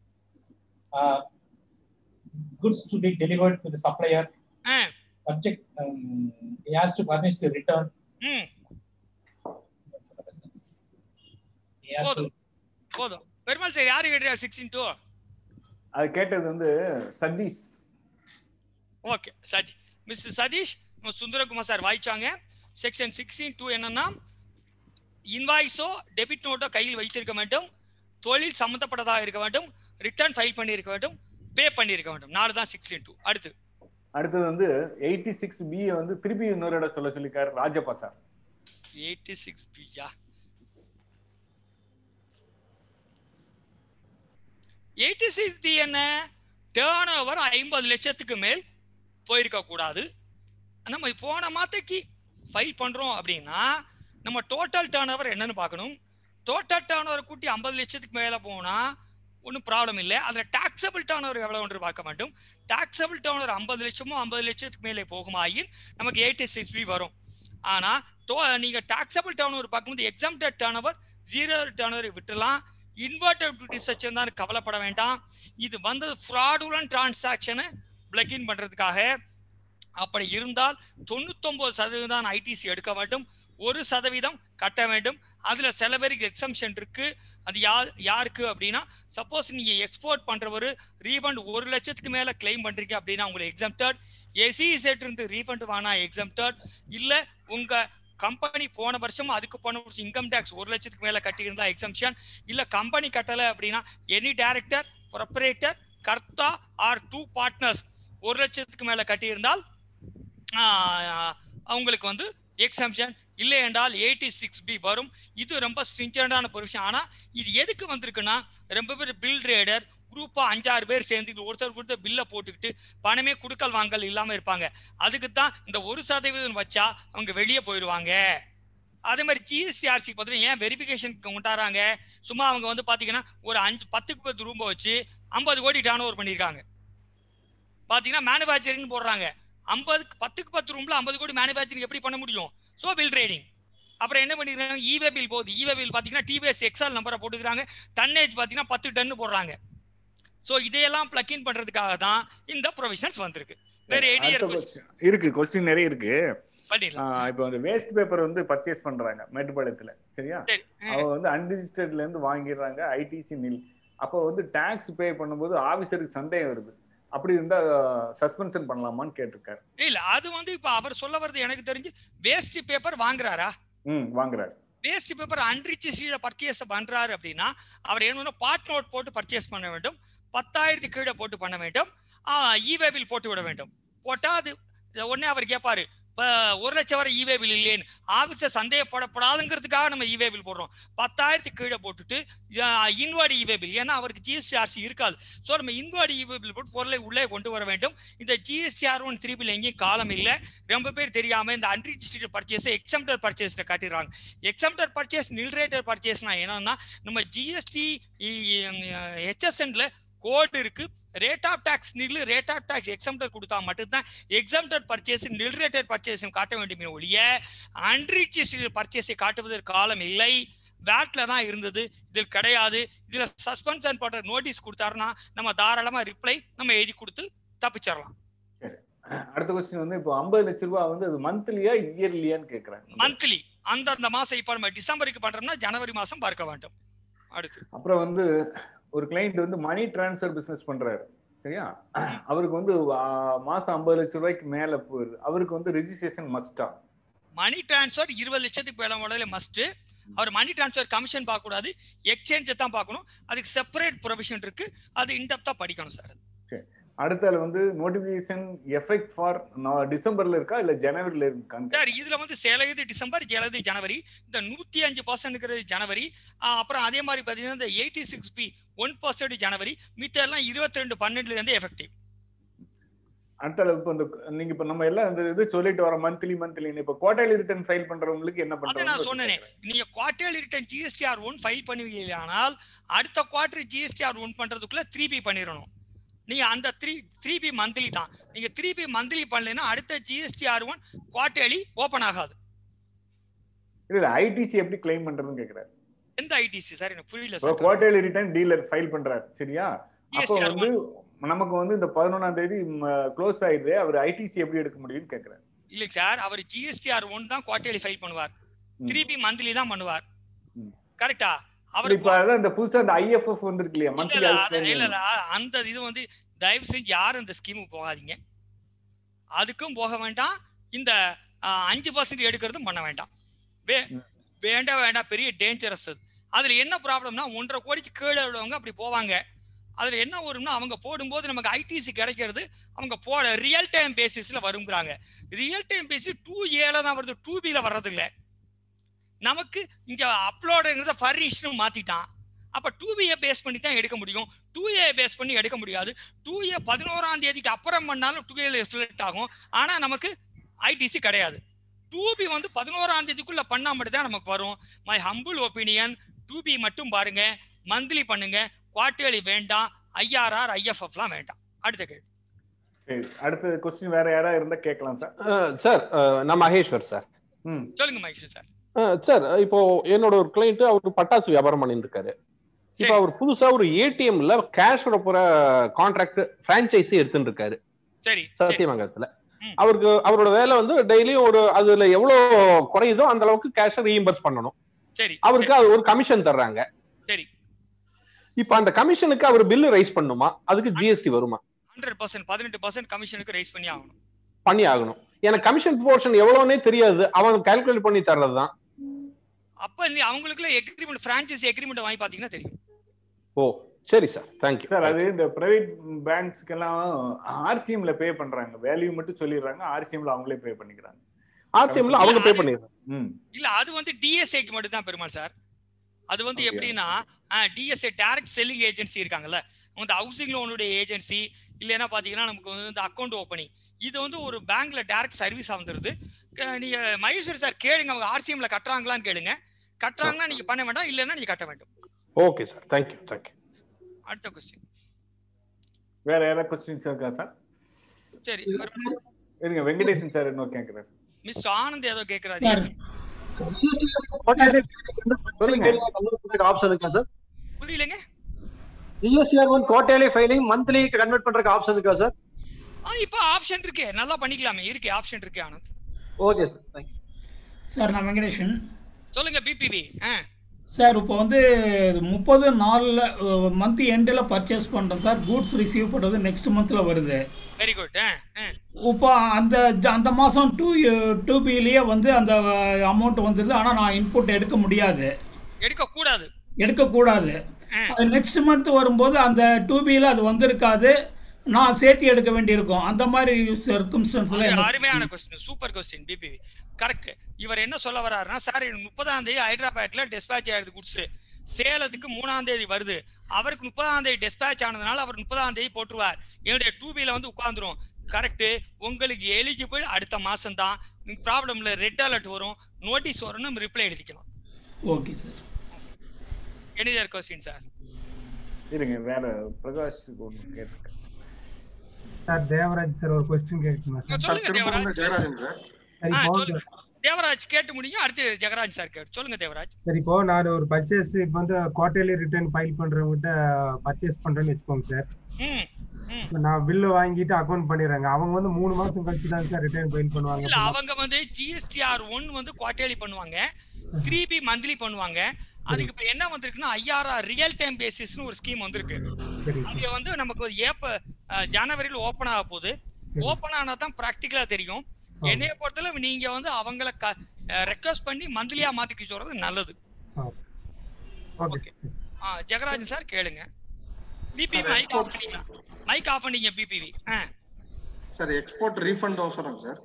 uh, goods to be delivered to the supplier ஆ. subject um, he has to furnish the return ம் he has to போதும் போதும் பெருமாள் சார் யாரு கேட்டியா சிக்ஸ்டீன் டூ அது கேட்டது வந்து சதீஷ் ஓகே சதி மிஸ்டர் சதீஷ் நம்ம சுந்தரகுமார் சார் வாய்ச்சாங்க செக்ஷன் சிக்ஸ்டீன் டூ என்னன்னா இன்வாய்ஸோ டெபிட் நோட்டோ கையில் வைத்திருக்க வேண்டும் தொழில் சம்மந்தப்பட்டதாக இருக்க வேண்டும் ரிட்டர்ன் ஃபைல் பண்ணியிருக்க வேண்டும் பே பண்ணியிருக்க வேண்டும் நாலு தான் சிக்ஸ்டீன் டூ அடுத்து அடுத்தது வந்து எயிட்டி சிக்ஸ் பி வந்து திருப்பி இன்னொரு இடம் சொல்ல சொல்லிருக்காரு ராஜப்பா சார் எயிட்டி சிக்ஸ் பியா எயிட்டி சிக்ஸ் பி என்ன டேர்ன் ஓவர் ஐம்பது லட்சத்துக்கு மேல் போயிருக்க கூடாது நம்ம போன மாத்தைக்கு ஃபைல் பண்றோம் அப்படின்னா நம்ம டோட்டல் டேர்ன் ஓவர் என்னன்னு பார்க்கணும் டோட்டல் டேர்ன் ஓவர் கூட்டி ஐம்பது லட்சத்துக்கு மேலே போனா ஒன்றும் ப்ராப்ளம் இல்லை அதில் டாக்ஸபிள் டேர்ன் ஓவர் எவ்வளோ ஒன்று பார்க்க வேண்டும் டாக்ஸபிள் டேர்ன் ஓவர் ஐம்பது லட்சமோ ஐம்பது லட்சத்துக்கு மேலே போகுமாயின் நமக்கு எயிட்டி சிக்ஸ் பி வரும் ஆனால் டோ நீங்கள் டாக்ஸபிள் டேர்ன் ஓவர் பார்க்கும்போது exempted turnover zero turnover விட்டுலாம் இன்வெர்டட் டிசெக்ஷன் தான் கவலைப்பட வேண்டாம் இது வந்தது ஃப்ராடுலன் டிரான்சாக்ஷனை பிளக்இன் பண்ணுறதுக்காக அப்படி இருந்தால் தொண்ணூத்தொம்பது சதவீதம் தான் ஐடிசி எடுக்க வேண்டும் ஒரு சதவீதம் கட்ட வேண்டும் அதுல சில பேருக்கு எக்ஸம்ஷன் இருக்கு அது யார் யாருக்கு அப்படின்னா சப்போஸ் நீங்க எக்ஸ்போர்ட் பண்றவர் ரீஃபண்ட் ஒரு லட்சத்துக்கு மேல கிளைம் பண்றீங்க அப்படின்னா உங்களுக்கு எக்ஸம்டட் எஸ்இ செட் இருந்து ரீஃபண்ட் வானா எக்ஸம்டட் இல்ல உங்க கம்பெனி போன வருஷம் அதுக்கு போன வருஷம் இன்கம் டேக்ஸ் ஒரு லட்சத்துக்கு மேல கட்டியிருந்தா எக்ஸம்ஷன் இல்ல கம்பெனி கட்டல அப்படின்னா any director proprietor karta or two partners ஒரு லட்சத்துக்கு மேல கட்டியிருந்தால் ஆஹ், அவங்களுக்கு வந்து எக்ஸம்ஷன் இல்லை என்றால் எயிட்டி சிக்ஸ் பி வரும் இது ரொம்ப ஸ்ட்ரிஞ்சண்டான பொசிஷன் ஆனா இது எதுக்கு வந்திருக்குன்னா ரொம்ப பேர் பில் ரேடர் குரூப்பா அஞ்சாறு பேர் சேர்ந்து ஒருத்தர் கொடுத்த பில்லை போட்டுக்கிட்டு பணமே குடுக்கல் வாங்கல் இல்லாம இருப்பாங்க அதுக்கு தான் இந்த ஒரு சதவீதம் வச்சா அவங்க வெளியே போயிடுவாங்க அதே மாதிரி ஜிஎஸ்டிஆர்சி பார்த்தீங்கன்னா ஏன் வெரிஃபிகேஷனுக்கு கொண்டாடுறாங்க சும்மா அவங்க வந்து பாத்தீங்கன்னா ஒரு அஞ்சு பத்துக்கு பத்து ரூபா வச்சு ஐம்பது கோடி டர்ன் ஓவர் பண்ணியிருக்காங்க பாத்தீங்கன்னா மேனுஃபேக்சரிங் போடுறாங்க ஐம்பதுக்கு பத்துக்கு பத்து ரூம்ல ஐம்பது கோடி மேனுஃபேக்சரிங் எப்படி பண்ண முடியும் ஸோ பில் ட்ரேடிங் அப்புறம் என்ன பண்ணிருக்காங்க இவே பில் போகுது இவே பில் பார்த்தீங்கன்னா டிவிஎஸ் எக்ஸால் நம்பரை போட்டுக்கிறாங்க டன்னேஜ் பார்த்தீங்கன்னா பத்து டன்னு போடுறாங்க ஸோ இதையெல்லாம் பிளக்இன் பண்றதுக்காக தான் இந்த ப்ரொவிஷன்ஸ் வந்திருக்கு வேற எனி அடுத்த question. இருக்கு கொஸ்டின் நிறைய இருக்கு பண்ணிடலாம் ஆஹ் இப்போ வந்து வேஸ்ட் பேப்பர் வந்து பர்ச்சேஸ் பண்றாங்க மேட்டுப்பாளையத்துல சரியா சரி ம். அவங்க வந்து அன்ரிஜிஸ்டர்ட்ல இருந்து வாங்கிடுறாங்க ஐடிசி நில் அப்போ வந்து டாக்ஸ் பே பண்ணும்போது ஆபீசருக்கு சந்தேகம் வருது அப்படி இருந்தா சஸ்பென்ஷன் பண்ணலாமான்னு கேட்டிருக்காரு இல்ல அது வந்து இப்ப அவர் சொல்ல வர்றது எனக்கு தெரிஞ்சு வேஸ்ட் பேப்பர் வாங்குறாரா ம் வாங்குறாரு வேஸ்ட் பேப்பர் அன்ரிச்சிஸ்டீட பர்ச்சேஸ் பண்றாரு அப்படின்னா அவர் என்ன பார்ட் நோட் போட்டு பர்ச்சேஸ் பண்ண வேண்டும் பத்தாயிரத்து கீழே போட்டு பண்ண வேண்டும் இவே பில் போட்டு விட வேண்டும் போட்டா அது உடனே அவர் கேட்பாரு இப்ப ஒரு லட்சம் வரை இவே பில் இல்லையேன்னு ஆபீஸை சந்தேகப்படப்படாதுங்கிறதுக்காக நம்ம இவே பில் போடுறோம் பத்தாயிரத்துக்கு கீழே போட்டுட்டு இன்வாடி இவே பில் ஏன்னா அவருக்கு ஜிஎஸ்டிஆர்சி இருக்காது ஸோ நம்ம இன்வாடி இவே பில் போட்டு பொருளை உள்ளே கொண்டு வர வேண்டும் இந்த ஜிஎஸ்டிஆர் ஒன் த்ரீ பில் எங்கேயும் காலம் இல்லை ரொம்ப பேர் தெரியாம இந்த அன்ரிஜிஸ்டர்ட் பர்ச்சேஸ் எக்ஸம்டர் பர்ச்சேஸ்ல காட்டிடுறாங்க எக்ஸம்டர் பர்ச்சேஸ் நில்ரேட்டர் பர்ச்சேஸ்னா என்னன்னா நம்ம ஜிஎஸ்டி ஹெச்எஸ்என்ல கோட் இருக்கு rate of tax nil rate of tax exempted கொடுத்தா மட்டும்தான் எக்ஸம்டர் பர்ச்சேஸ் நில்ரேட்டர் பர்ச்சேஸ் காட்ட வேண்டுமே ஒழிய அன்ரிஜிஸ்டர்ட் பர்ச்சேஸை காட்டுவதற்கு காலம் இல்லை வேட்ல தான் இருந்தது இதில் கிடையாது இதுல சஸ்பென்ஷன் பண்ற நோட்டீஸ் கொடுத்தாருன்னா நம்ம தாராளமா ரிப்ளை நம்ம எழுதி கொடுத்து தப்பிச்சிடலாம் அடுத்த கொஸ்டின் வந்து இப்போ ஐம்பது லட்ச ரூபாய் வந்து அது மந்த்லியா இயர்லியான்னு கேக்குறாங்க மந்த்லி அந்தந்த மாசம் இப்ப நம்ம டிசம்பருக்கு பண்றோம்னா ஜனவரி மாசம் பார்க்க வேண்டும் அடுத்து அப்புறம் வந்து ஒரு கிளைண்ட் வந்து மணி டிரான்ஸ்ஃபர் பிசினஸ் பண்றாரு சரியா அவருக்கு வந்து ஆ, மாசம் ஐம்பது லட்ச ரூபாய்க்கு மேல போகுது அவருக்கு வந்து ரெஜிஸ்ட்ரேஷன் மஸ்டா மணி டிரான்ஸ்ஃபர் இருபது லட்சத்துக்கு மேல முதல்ல மஸ்ட் அவர் மணி டிரான்ஸ்ஃபர் கமிஷன் பார்க்க கூடாது எக்ஸ்சேஞ்சை தான் பார்க்கணும் அதுக்கு செப்பரேட் ப்ரொவிஷன் இருக்கு அது இன்டெப்தா படிக்கணும் சார் அடுத்தால வந்து நோட்டிபிகேஷன் எஃபெக்ட் ஃபார் டிசம்பர்ல இருக்கா இல்ல ஜனவரில இருக்கான்னு சார் இதுல வந்து சிலது டிசம்பர் சிலது ஜனவரி இந்த நூத்தி அஞ்சு பர்சன்ட்ங்கிறது ஜனவரி ஆஹ் அப்புறம் அதே மாதிரி பாத்தீங்கன்னா இந்த eighty six B one percent ஜனவரி மித்த எல்லாம் இருபத்தி ரெண்டு பன்னெண்டுல இருந்து எஃபெக்டிவ் அடுத்தால இப்போ இந்த நீங்க இப்ப நம்ம எல்லாம் இந்த இது சொல்லிட்டு வர மந்த்லி மந்த்லி இப்ப குவார்டர்லி ரிட்டர்ன் ஃபைல் பண்றவங்களுக்கு என்ன அதை நான் பண்றாங்க சொன்னேனே நீங்க quarterly return GSTR one file பண்ணுவீங்களானால் அடுத்த குவார்டர் ஜிஎஸ்டிஆர் ஒன் பண்றதுக்குள்ள த்ரீ பி பண்ணிடணும் நீங்க அந்த த்ரீ த்ரீ பி மந்த்லி தான் நீங்க த்ரீ பி மந்த்லி பண்ணலைன்னா அடுத்த ஜிஎஸ்டிஆர் ஒன் குவார்டர்லி ஓபன் ஆகாது இல்ல ஐடிசி எப்படி கிளைம் பண்றதுன்னு கேக்குறாரு எந்த ஐடிசி சார் எனக்கு புரியல இப்போ sir quarterly return dealer file பண்றாரு சரியா அப்போ GSTR வந்து நமக்கு வந்து இந்த பதினொன்னாம் தேதி க்ளோஸ் ஆயிடுது அவர் ஐடிசி எப்படி எடுக்க முடியும்னு கேக்குறாரு இல்லைங்க சார் அவர் ஜிஎஸ்டிஆர் ஒன் தான் குவார்டர்லி ஃபைல் பண்ணுவார் ம். த்ரீ பி மந்த்லி தான் பண்ணுவார் ம். கரெக்டா அவர் இப்ப அதான் இந்த புதுசா இந்த ஐஎஃப்எஃப் வந்திருக்கு இல்லையா இல்ல, மந்த்லி இல்ல, அது- இல்ல இல்ல அந்த இது வந்து தயவு செஞ்சு யாரும் இந்த ஸ்கீமுக்கு போகாதீங்க அதுக்கும் போக வேண்டாம் இந்த ஆ, அஞ்சு பர்சன்ட் எடுக்கிறதும் பண்ண வேண்டாம் வே ம். வேண்டாம் வேண்டாம் பெரிய டேஞ்சரஸ் அது அதுல என்ன ப்ராப்ளம்னா ஒன்றரை கோடிக்கு கீழே உள்ளவங்க அப்படி போவாங்க அதுல என்ன வரும்னா அவங்க போடும்போது நமக்கு ஐடிசி கிடைக்கிறது அவங்க போட ரியல் டைம் பேசிஸ்ல வருங்கிறாங்க ரியல் டைம் பேசிஸ் டூ ஏல தான் வருது டூ பில வர்றது இல்ல நமக்கு இங்க அப்லோடுங்கிறத ஃபர்னிஷ்னு மாத்திட்டான் அப்ப டூ பியை பேஸ் பண்ணி தான் எடுக்க முடியும் டூ ஏ பேஸ் பண்ணி எடுக்க முடியாது டூ ஏ பதினோராம் தேதிக்கு அப்புறம் பண்ணாலும் டூ ஏ ரிஃப்ளெக்ட் ஆகும் ஆனா நமக்கு ஐடிசி கிடையாது டூ பி வந்து பதினோராம் தேதிக்குள்ள பண்ணா மட்டும் தான் நமக்கு வரும் my humble opinion two B மட்டும் பாருங்க மந்த்லி பண்ணுங்க குவார்டர்லி வேண்டாம் ஐஆர்ஆர் ஐஎஃப்எஃப்லாம் வேண்டாம் அடுத்த கேள்வி சரி அடுத்த கொஸ்டின் வேற யாரா இருந்தா கேட்கலாம் சார் சார் நான் மகேஸ்வர் சார் ம் சொல்லுங்க மகேஷ் சார் சார் இப்போ என்னோட ஒரு கிளைண்ட் அவர் பட்டாசு வியாபாரம் பண்ணிட்டு இருக்காரு இப்போ சரி அவர் புதுசா ஒரு ஏடிஎம்ல கேஷோட போற கான்ட்ராக்ட் பிரான்ச்சைஸி எடுத்துட்டு இருக்காரு சரி சரி சத்தியமங்கலத்துல ம். அவருக்கு அவரோட வேலை வந்து டெய்லியும் ஒரு அதுல எவ்வளவு குறையுதோ அந்த அளவுக்கு கேஷை ரீஇம்பர்ஸ் பண்ணணும் சரி அவருக்கு அது ஒரு கமிஷன் தர்றாங்க சரி. இப்ப அந்த கமிஷனுக்கு அவர் பில்லு ரைஸ் பண்ணுமா அதுக்கு ஜிஎஸ்டி வருமா ஹண்ட்ரட் பர்சன்ட் பதினெட்டு பர்சன்ட் கமிஷனுக்கு ரைஸ் பண்ணி ஆகணும் பண்ணி ஆகணும் எனக்கு கமிஷன் போர்ஷன் எவ்வளவுனே தெரியாது அவன் கால்குலேட் பண்ணி தர்றதுதான் அப்ப நீ அவங்களுக்குள்ள எக்ரிமெண்ட் பிரான்ச்சைசி எக்ரிமெண்ட் வாங்கி பாத்தீங்கன்னா தெரியும் ஓ சரி சார் தேங்க்யூ சார் அது இந்த பிரைவேட் பேங்க்ஸ்க்கெல்லாம் ஆர்சிஎம்ல பே பண்றாங்க வேல்யூ மட்டும் சொல்லிடுறாங்க ஆர்சிஎம்ல அவங்களே பே பண்ணிக்கிறாங்க ஆர்சிஎம்ல அவங்க பே பண்ணிடுறாங்க ம் இல்ல அது வந்து டிஎஸ்ஐக்கு மட்டும் தான் பெருமாள் சார் அது வந்து அப்படியா? எப்படின்னா டிஎஸ்ஐ டைரக்ட் செல்லிங் ஏஜென்சி இருக்காங்கல்ல இந்த ஹவுசிங் லோனுடைய ஏஜென்சி இல்லைன்னா பாத்தீங்கன்னா நமக்கு வந்து இந்த அக்கௌண்ட் ஓப்பனிங் இது வந்து ஒரு பேங்க்ல டைரக்ட் சர்வீஸ் வந்துருது க- நீங்க மகேஸ்வரி சார் கேளுங்க அவங்க ஆர்சிஎம்ல கட்டுறாங்களான்னு கேளுங்க கட்டுறாங்கன்னா நீங்க பண்ண வேண்டாம் இல்லைன்னா நீங்க கட்ட வேண்டும் ஓகே சார் தேங்க்யூ தேங்க்யூ அடுத்த கொஸ்டின் வேற யாராவது கொஸ்டின்ஸ் இருக்கா சார் சரி இருங்க வெங்கடேசன் சார் இன்னும் கேட்கிறாரு மிஸ் ஆனந்த் ஏதோ கேக்குறாரு சார் சொல்லுங்க ஆப்ஷன் இருக்கா சார் புரியலங்க GSTR one quarterly filing monthly convert பண்றதுக்கு ஆப்ஷன் இருக்கா சார் ஆ இப்போ ஆப்ஷன் இருக்கே நல்லா பண்ணிக்கலாமே இருக்கு ஆப்ஷன் இருக்கு Anand okay sir thank you sir நான் வெங்கடேஷன் சொல்லுங்க பிபிவி ஆ சார் இப்போ வந்து முப்பது நாலில் மந்த் எண்டில் பர்ச்சேஸ் பண்ணுறேன் சார் கூட்ஸ் ரிசீவ் பண்ணுறது நெக்ஸ்ட் மந்தில் வருது வெரி குட் ஆ ஆ இப்போ அந்த ஜ- அந்த மாதம் டூ டூ பிலேயே வந்து அந்த அமௌண்ட் வந்துடுது ஆனால் நான் இன்புட் எடுக்க முடியாது எடுக்கக்கூடாது எடுக்கக்கூடாது நெக்ஸ்ட் மந்த் வரும்போது அந்த டூ பியில் அது வந்திருக்காது நான் சேர்த்து எடுக்க வேண்டியிருக்கும் அந்த மாதிரி சர்க்கம்ஸ்டன்ஸில் அது என்ன அருமையான கொஸ்டின் சூப்பர் கொஸ்டின் பிபிவி கரெக்ட் இவர் என்ன சொல்ல வர்றாருன்னா சார் முப்பதாம் தேதி ஹைதராபாத்ல டிஸ்பேச் ஆயிடுது குட்ஸ் சேலத்துக்கு மூணாம் தேதி வருது அவருக்கு முப்பதாம் தேதி டிஸ்பேச் ஆனதுனால அவர் முப்பதாம் தேதி போட்டுருவார் என்னுடைய டூ பில வந்து உட்காந்துரும் கரெக்ட் உங்களுக்கு எலிஜிபிள் அடுத்த மாசம் தான் ப்ராப்ளம்ல ரெட் அலர்ட் வரும் நோட்டீஸ் வரும் நம்ம ரிப்ளை எழுதிக்கலாம் okay sir another question sir இருங்க வேற பிரகாஷ் ஒன்று கேட்டிருக்கேன் சார் தேவராஜ் சார் ஒரு கொஸ்டின் கேட்கணுமா சார் சொல்லுங்க தேவராஜ் ஜெயராஜன் சார் சரி ஆ, இப்போ சொல்லுங்க. தேவராஜ் கேட்டு முடியும் அடுத்து ஜெகராஜ் சார் கேட்டு சொல்லுங்க தேவராஜ் சரி இப்போ நான் ஒரு பர்ச்சேஸ் இப்போ வந்து குவார்டர்லி ரிட்டர்ன் ஃபைல் பண்றவங்ககிட்ட பர்ச்சேஸ் பண்றேன்னு வச்சுக்கோங்க சார் ம் ம் இப்போ நான் பில்லு வாங்கிட்டு அக்கௌண்ட் பண்ணிடுறாங்க அவங்க வந்து மூணு மாசம் கழிச்சு தான் சார் ரிட்டர்ன் ஃபைல் பண்ணுவாங்க இல்ல அவங்க வந்து ஜிஎஸ்டிஆர் ஒன் வந்து குவார்டர்லி பண்ணுவாங்க த்ரீ பி மந்த்லி பண்ணுவாங்க அதுக்கு இப்ப என்ன வந்திருக்குன்னா ஐஆர்ஆர் ரியல் டைம் பேசிஸ்னு ஒரு ஸ்கீம் வந்திருக்கு சரி அது வந்து நமக்கு ஒரு ஏப்ப அஹ், ஜனவரியில் ஓப்பன் ஆக போகுது ஓப்பன் ஆனா தான் ப்ராக்டிக்கலா தெரியும் என்னைய பொறுத்தளவு நீங்க வந்து அவங்கள ரெக்வஸ்ட் பண்ணி மந்த்லியா மாத்திக்க சொல்றது நல்லது ஓகே ஆ, ஜெகராஜ் சார் கேளுங்க பிபி Sir, மைக் ஆஃப் பண்ணிக்கலாம் மைக் ஆஃப் பண்ணீங்க பிபிவி ஆ சார் எக்ஸ்போர்ட் ரீஃபண்ட் அவசரம் சார்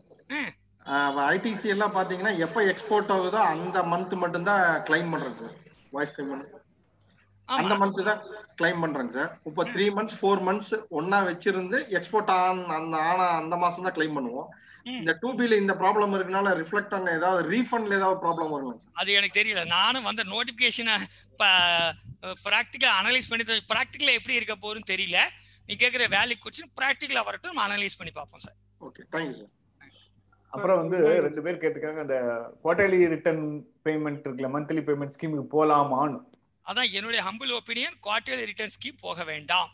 ம் ஐடிசி எல்லாம் பாத்தீங்கன்னா எப்ப எக்ஸ்போர்ட் ஆகுதோ அந்த மந்த் மட்டும்தான் கிளைம் பண்றேன் சார் வாய்ஸ் கிளைம் பண்ண அந்த மந்த் தான் கிளைம் பண்றேங்க சார் இப்போ த்ரீ மந்த்ஸ் ஃபோர் மந்த்ஸ் ஒன்னா வச்சிருந்து எக்ஸ்போர்ட் ஆன் அந்த ஆனா அந்த மாசம் தான் கிளைம் பண்ணுவோம் இந்த டூ பில இந்த ப்ராப்ளம் இருக்கனால ரிஃப்ளெக்ட் ஆன ஏதாவது ரீஃபண்ட்ல ஏதாவது ப்ராப்ளம் வருங்க சார் அது எனக்கு தெரியல நானும் வந்து நோட்டிபிகேஷனை ப்ராக்டிக்கல் அனலைஸ் பண்ணி ப்ராக்டிக்கலா எப்படி இருக்க போகுதுன்னு தெரியல நீ கேட்குற வேல்யூ கொஸ்டின் ப்ராக்டிக்கலா வரட்டும் நம்ம அனலைஸ் பண்ணி பார்ப்போம் சார் ஓகே தேங்க்யூ சார் அப்புறம் வந்து ரெண்டு பேர் கேட்டிருக்காங்க அந்த குவார்டர்லி ரிட்டர்ன் பேமெண்ட் இருக்குல்ல மந்த்லி பேமெண்ட் ஸ்கீமுக்கு போலாமான்னு அதான் என்னுடைய humble opinion quarterly return scheme போக வேண்டாம்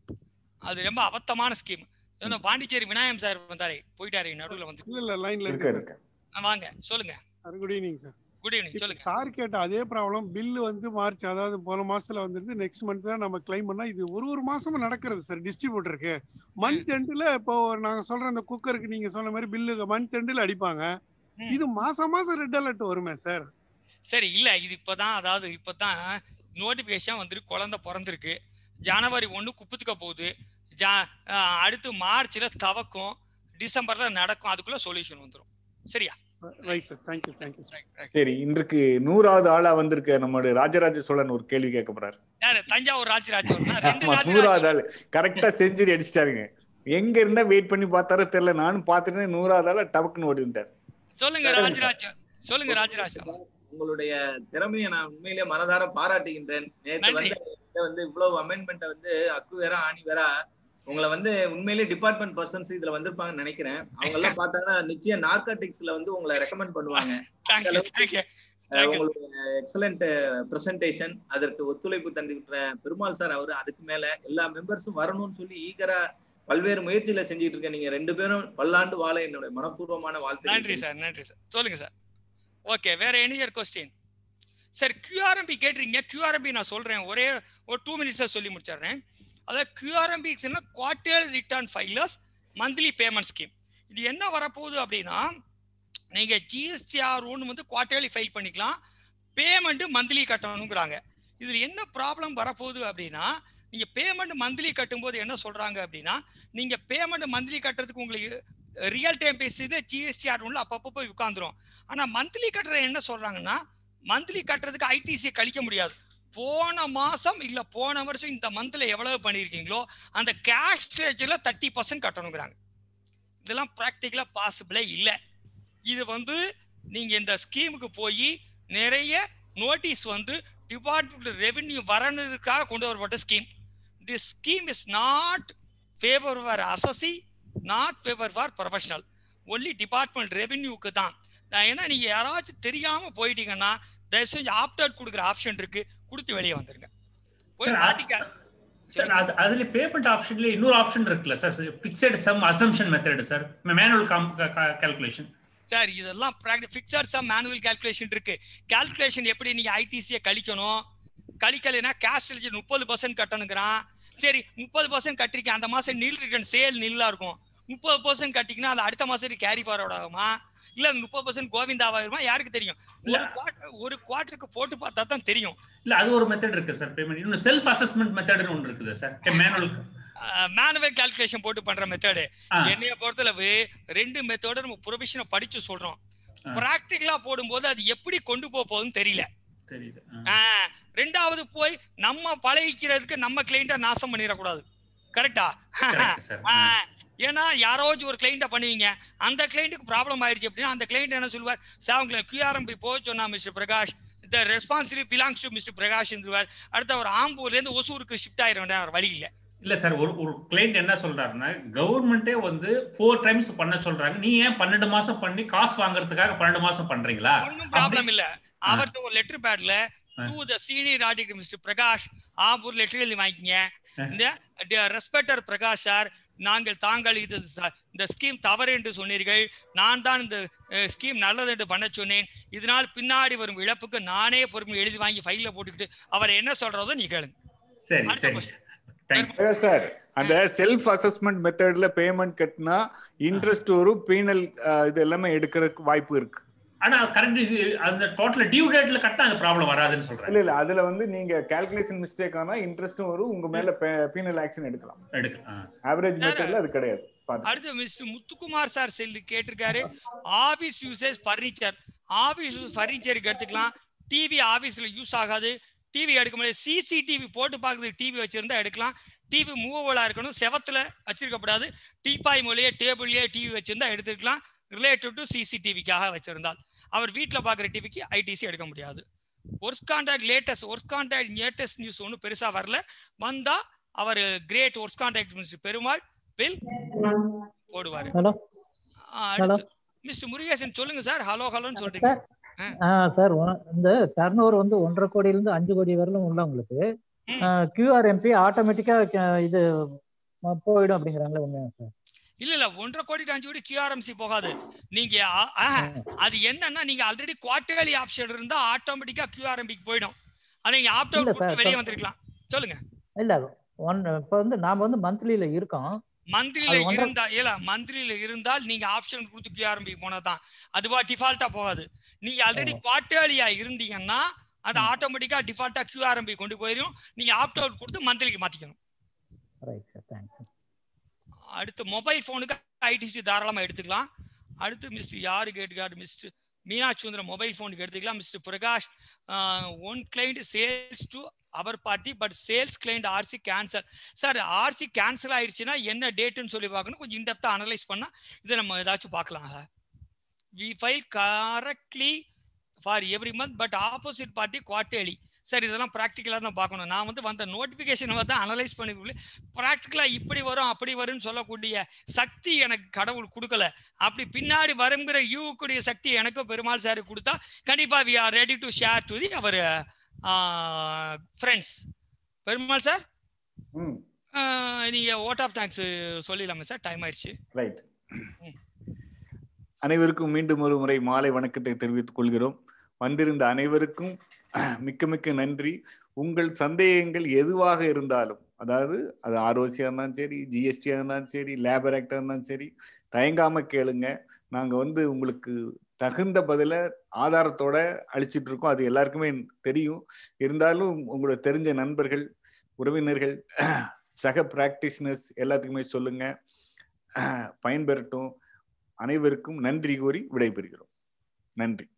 அது ரொம்ப அபத்தமான ஸ்கீம் பாண்டிச்சேரி விநாயகம் சார் வந்தாரு போயிட்டாரு நடுவுல வந்து இல்ல இல்ல லைன்ல இருக்கு இருக்கு சார் ஆ, வாங்க சொல்லுங்க good evening sir good evening சொல்லுங்க சார் கேட்ட அதே ப்ராப்ளம் பில்லு வந்து மார்ச் அதாவது போன மாசத்துல வந்துருந்து நெக்ஸ்ட் மந்த் தான் நம்ம கிளைம் பண்ணா இது ஒரு ஒரு மாசமும் நடக்கிறது சார் டிஸ்ட்ரிபியூட்டருக்கு மந்த் எண்டுல இப்போ நாங்க சொல்ற அந்த குக்கருக்கு நீங்க சொன்ன மாதிரி பில்லு மந்த் எண்டுல அடிப்பாங்க இது மாசம் மாசம் ரெட் அலர்ட் வருமே சார் சரி இல்ல இது இப்பதான் அதாவது இப்பதான் நோட்டிபிகேஷன் வந்துருக்கு குழந்தை பிறந்திருக்கு ஜனவரி ஒண்ணு குப்புத்துக்க போகுது ஜா அஹ் அடுத்து மார்ச்ல தவக்கும் டிசம்பர்ல நடக்கும் அதுக்குள்ள சொல்யூஷன் வந்துரும் சரியா ரைட் சார் தேங்க்யூ தேங்க்யூ சரி இன்றைக்கு நூறாவது ஆளா வந்திருக்க நம்மளுடைய ராஜராஜ சோழன் ஒரு கேள்வி கேட்க போறாரு யாரு தஞ்சாவூர் ராஜராஜ ரெண்டு ஆமா ராஜராஜ நூறாவது ஆள் கரெக்டா செஞ்சுரி அடிச்சிட்டாருங்க எங்க இருந்தா வெயிட் பண்ணி பார்த்தாரோ தெரியல நானும் பார்த்துட்டு நூறாவது ஆளா டபக்குன்னு ஓடி வந்துட்டார் சொல்லுங்க ராஜராஜ சொல்லுங்க ராஜராஜ உங்களுடைய திறமையை நான் உண்மையிலேயே மனதார பாராட்டுகின்றேன் நேற்று நன்றி. வந்து இதை வந்து இவ்வளவு அமெண்ட்மெண்ட்டை வந்து அக்கு வேற ஆணி வேற உங்களை வந்து உண்மையிலேயே டிபார்ட்மெண்ட் பர்சன்ஸ் இதுல வந்திருப்பாங்கன்னு நினைக்கிறேன் அவங்க எல்லாம் பார்த்தாங்கன்னா நிச்சயம் நார்காட்டிக்ஸ்ல வந்து உங்களை ரெக்கமெண்ட் பண்ணுவாங்க தேங்க்யூ தேங்க்யூ அஹ் உங்களுடைய எக்ஸலண்ட் பிரசன்டேஷன் அதற்கு ஒத்துழைப்பு தந்துகிட்ட பெருமாள் சார் அவரு அதுக்கு மேல எல்லா மெம்பர்ஸும் வரணும்னு சொல்லி ஈகரா பல்வேறு முயற்சியில செஞ்சுட்டு இருக்க நீங்க ரெண்டு பேரும் பல்லாண்டு வாழ என்னுடைய மனப்பூர்வமான வாழ்த்து நன்றி சார் நன்றி சார் சொல்லுங்க சார் ஓகே வேற எனியர் கொஸ்டின் சார் கியூஆர்எம்பி கேட்டிருக்கீங்க கியூஆர்எம்பி நான் சொல்றேன் ஒரே ஒரு டூ மினிட்ஸா சொல்லி முடிச்சிடுறேன் அதாவது QRMP quarter return filers monthly payment scheme இது என்ன வரப்போகுது அப்படின்னா நீங்க ஜிஎஸ்டிஆர் ஒன்று வந்து குவார்டர்லி ஃபைல் பண்ணிக்கலாம் பேமெண்ட் மந்த்லி கட்டணுங்கிறாங்க இதுல என்ன ப்ராப்ளம் வரப்போகுது அப்படின்னா நீங்க பேமெண்ட் மந்த்லி கட்டும்போது என்ன சொல்றாங்க அப்படின்னா நீங்க பேமெண்ட் மந்த்லி கட்டுறதுக்கு உங்களுக்கு ரியல் டைம் பேசிது ஜிஎஸ்டிஆர் ஒன்ல அப்பப்போ போய் உட்காந்துரும் ஆனா மந்த்லி கட்டுறது என்ன சொல்றாங்கன்னா மந்த்லி கட்டுறதுக்கு ஐடிசி கழிக்க முடியாது போன மாசம் இல்ல போன வருஷம் இந்த மந்த்ல எவ்வளவு பண்ணிருக்கீங்களோ அந்த கேஷ் ஸ்டேஜ்ல தேர்ட்டி பர்சன்ட் கட்டணுங்கிறாங்க இதெல்லாம் ப்ராக்டிக்கலா பாசிபிளே இல்லை இது வந்து நீங்க இந்த ஸ்கீமுக்கு போய் நிறைய நோட்டீஸ் வந்து டிபார்ட்மெண்ட் ரெவென்யூ வரணுக்காக கொண்டு வரப்பட்ட scheme this scheme is not favour for assessee not favour for professional only department ரெவென்யூக்கு தான் நான் ஏன்னா நீங்க யாராச்சும் தெரியாம போயிட்டீங்கன்னா தயவு செஞ்சு ஆப்ட் அவுட் கொடுக்குற ஆப்ஷன் இருக்கு கொடுத்து வெளியே வந்துருங்க போய் Sir, மாட்டிக்க சார் அது அதுல பேமெண்ட் ஆப்ஷன்ல இன்னொரு ஆப்ஷன் இருக்குல்ல sir fixed sum assumption method sir manual calculation sir இதெல்லாம் ஃபிக்ஸட் சம் மேனுவல் கால்குலேஷன் இருக்கு கால்குலேஷன் எப்படி நீங்க ஐடிசியை கழிக்கணும் கழிக்கலைன்னா கேஷ் முப்பது பர்சன்ட் கட்டணுங்கிறான் சரி முப்பது பர்சன்ட் கட்டிருக்கேன் அந்த மாசம் நில் ரிட்டர்ன் சேல் நில்லா இருக்கும் முப்பது பர்சன்ட் கட்டிங்கன்னா அது அடுத்த மாசம் கேரி ஃபார்வர்ட் ஆகுமா இல்ல முப்பது பர்சன்ட் கோவிந்தாவாயிருமா யாருக்கு தெரியும் ஒரு குவார்டர் ஒரு குவார்டருக்கு போட்டு பார்த்தா தான் தெரியும் இல்ல அது ஒரு மெத்தட் இருக்கு சார் பேமெண்ட் இன்னும் செல்ஃப் அசஸ்மெண்ட் மெத்தட்னு ஒன்று இருக்குது சார் மேனுவல் மேனுவல் கால்குலேஷன் போட்டு பண்ற மெத்தடு என்னைய பொறுத்தளவு ரெண்டு மெத்தோட நம்ம ப்ரொஃபஷனை படிச்சு சொல்றோம் பிராக்டிக்கலா போடும்போது அது எப்படி கொண்டு போக போகுதுன்னு தெரியல தெரியுது ரெண்டாவது போய் நம்ம பழகிக்கிறதுக்கு நம்ம கிளைண்ட நாசம் பண்ணிடக்கூடாது கரெக்டா ஏன்னா யாராச்சும் ஒரு கிளைண்ட பண்ணுவீங்க அந்த கிளைண்ட்டுக்கு ப்ராப்ளம் ஆயிடுச்சு அப்படின்னா அந்த கிளைண்ட் என்ன சொல்லுவார் சார் உங்களை கியூஆர்எம்பி போக சொன்னா mister Prakash the responsibility belongs to mister Prakash சொல்லுவார் அடுத்து அவர் ஆம்பூர்ல இருந்து ஒசூருக்கு ஷிஃப்ட் ஆயிட வேண்டிய அவர் வழி இல்லை இல்ல சார் ஒரு ஒரு கிளைண்ட் என்ன சொல்றாருன்னா கவர்மெண்டே வந்து ஃபோர் டைம்ஸ் பண்ண சொல்றாங்க நீ ஏன் பன்னெண்டு மாசம் பண்ணி காசு வாங்குறதுக்காக பன்னெண்டு மாசம் பண்றீங்களா ஒன்றும் ப்ராப்ளம் இல்ல அவர்கிட்ட ஒரு லெட்டர் பேட்ல to the senior auditor mister Prakash Ambur letter எழுதி வாங்கிக்கங்க இந்த ரெஸ்பெக்டர் பிரகாஷ் சார் நாங்கள் தாங்கள் இது இந்த ஸ்கீம் தவறு என்று சொன்னீர்கள் நான் தான் இந்த ஸ்கீம் நல்லது என்று பண்ண சொன்னேன் இதனால் பின்னாடி வரும் இழப்புக்கு நானே பொறுமை எழுதி வாங்கி ஃபைல்ல போட்டுக்கிட்டு அவர் என்ன சொல்றதோ நீ கேளுங்க சரி சரி சார் அந்த செல்ஃப் அசஸ்மெண்ட் மெத்தட்ல பேமெண்ட் கட்டினா இன்ட்ரெஸ்ட் வரும் பீனல் இது எல்லாமே எடுக்கிறதுக்கு வாய்ப்பு இருக்கு ஆனா கரெக்ட் இது அந்த டோட்டல் டியூ டேட்ல கட்டினா அந்த ப்ராப்ளம் வராதுன்னு சொல்றேன் இல்ல இல்ல அதுல வந்து நீங்க கால்குலேஷன் மிஸ்டேக் ஆனா இன்ட்ரெஸ்டும் வரும் உங்க மேல பீனல் ஆக்ஷன் எடுக்கலாம் எடுக்கலாம் ஆவரேஜ் மெத்தட்ல அது கிடையாது அடுத்து மிஸ்டர் முத்துக்குமார் சார் செல்லு கேட்டிருக்காரு office usage furniture office use ஃபர்னிச்சருக்கு எடுத்துக்கலாம் டிவி ஆபீஸ்ல யூஸ் ஆகாது டிவி எடுக்க முடியாது சிசிடிவி போட்டு பார்க்கறதுக்கு டிவி வச்சிருந்தா எடுக்கலாம் டிவி மூவபிளா இருக்கணும் செவத்துல வச்சிருக்கப்படாது டீப்பாய் மூலையே டேபிள்லயே டிவி வச்சிருந்தா எடுத்துக்கலாம் ரிலேட்டட் டு சிசிடிவிக்காக வச்சிருந்தால் அவர் வீட்டில் பார்க்குற டிவிக்கு ஐடிசி எடுக்க முடியாது work contract latest work contract latest news ஒன்றும் பெருசாக வரல வந்தா அவர் great work contract mister Perumal bill போடுவார் ஹலோ மிஸ்டர் முருகேசன் சொல்லுங்க சார் ஹலோ ஹலோன்னு சொல்றீங்க சார் இந்த டர்ன் ஓவர் வந்து ஒன்றரை கோடியிலிருந்து அஞ்சு கோடி வரலும் உள்ளவங்களுக்கு கியூஆர்எம்பி ஆட்டோமேட்டிக்கா இது போயிடும் அப்படிங்கிறாங்களே உண்மையா சார் இல்ல இல்ல ஒன்றரை கோடி அஞ்சு கோடி கியூஆர்எம்சி போகாது நீங்க அது என்னன்னா நீங்க ஆல்ரெடி குவார்டர்லி ஆப்ஷன் இருந்தா ஆட்டோமேட்டிக்கா கியூஆர்எம்பிக்கு போயிடும் அதை நீங்க ஆப்ட் அவுட் வெளியே வந்திருக்கலாம் சொல்லுங்க இல்ல ஒன் இப்போ வந்து நாம வந்து மந்த்லில இருக்கோம் மந்த்லில இருந்தா இல்ல மந்த்லில இருந்தால் நீங்க ஆப்ஷன் கொடுத்து கியூஆர்எம்பி போனதான் அதுவா டிஃபால்ட்டா போகாது நீங்க ஆல்ரெடி குவார்டர்லியா இருந்தீங்கன்னா அது ஆட்டோமேட்டிக்கா டிஃபால்ட்டா கியூஆர்எம்பி கொண்டு போயிடும் நீங்க ஆப்ட் அவுட் கொடுத்து மந்த்லிக்கு மாத்திக்கணும் ரைட் சார் தேங்க்ஸ் அடுத்து மொபைல் ஃபோனுக்கு ஐடிசி தாராளமாக எடுத்துக்கலாம் அடுத்து மிஸ்டர் யாரு கேட்டுக்காரு மிஸ்டர் மீனாட்சி சுந்தரம் மொபைல் ஃபோனுக்கு எடுத்துக்கலாம் mister Prakash one client sales to அவர் party but sales client RC cancel sir RC cancel ஆயிடுச்சுன்னா என்ன டேட்டுன்னு சொல்லி பார்க்கணும் கொஞ்சம் இன்டெப்த்தாக அனலைஸ் பண்ணால் இதை நம்ம ஏதாச்சும் பார்க்கலாம் sir we file correctly for every month but opposite party quarterly sir இதெல்லாம் ப்ராக்டிக்கலாக தான் பார்க்கணும் நான் வந்து வந்த நோட்டிஃபிகேஷனை வந்து அனலைஸ் பண்ணி ப்ராக்டிக்கலாக இப்படி வரும் அப்படி வரும்னு சொல்லக்கூடிய சக்தி எனக்கு கடவுள் கொடுக்கல அப்படி பின்னாடி வருங்கிற யூக்குடைய சக்தி எனக்கும் பெருமாள் சார் கொடுத்தா கண்டிப்பாக we are ready to share to the our friends Perumal sir நீங்க ஓட் ஆஃப் தேங்க்ஸ் சொல்லிடலாமா சார் டைம் ஆயிடுச்சு ரைட் அனைவருக்கும் மீண்டும் ஒரு முறை மாலை வணக்கத்தை தெரிவித்துக் கொள்கிறோம் வந்திருந்த அனைவருக்கும் மிக்க மிக்க நன்றி உங்கள் சந்தேகங்கள் எதுவாக இருந்தாலும் அதாவது அது ஆர்ஓசியா இருந்தாலும் சரி ஜிஎஸ்டியா இருந்தாலும் சரி லேபர் ஆக்டா இருந்தாலும் சரி தயங்காம கேளுங்க நாங்க வந்து உங்களுக்கு தகுந்த பதில ஆதாரத்தோட அழிச்சிட்டு இருக்கோம் அது எல்லாருக்குமே தெரியும் இருந்தாலும் உங்களுக்கு தெரிஞ்ச நண்பர்கள் உறவினர்கள் சக பிராக்டிஷனர்ஸ் எல்லாத்துக்குமே சொல்லுங்க பயன்பெறட்டும் அனைவருக்கும் நன்றி கூறி விடைபெறுகிறோம் நன்றி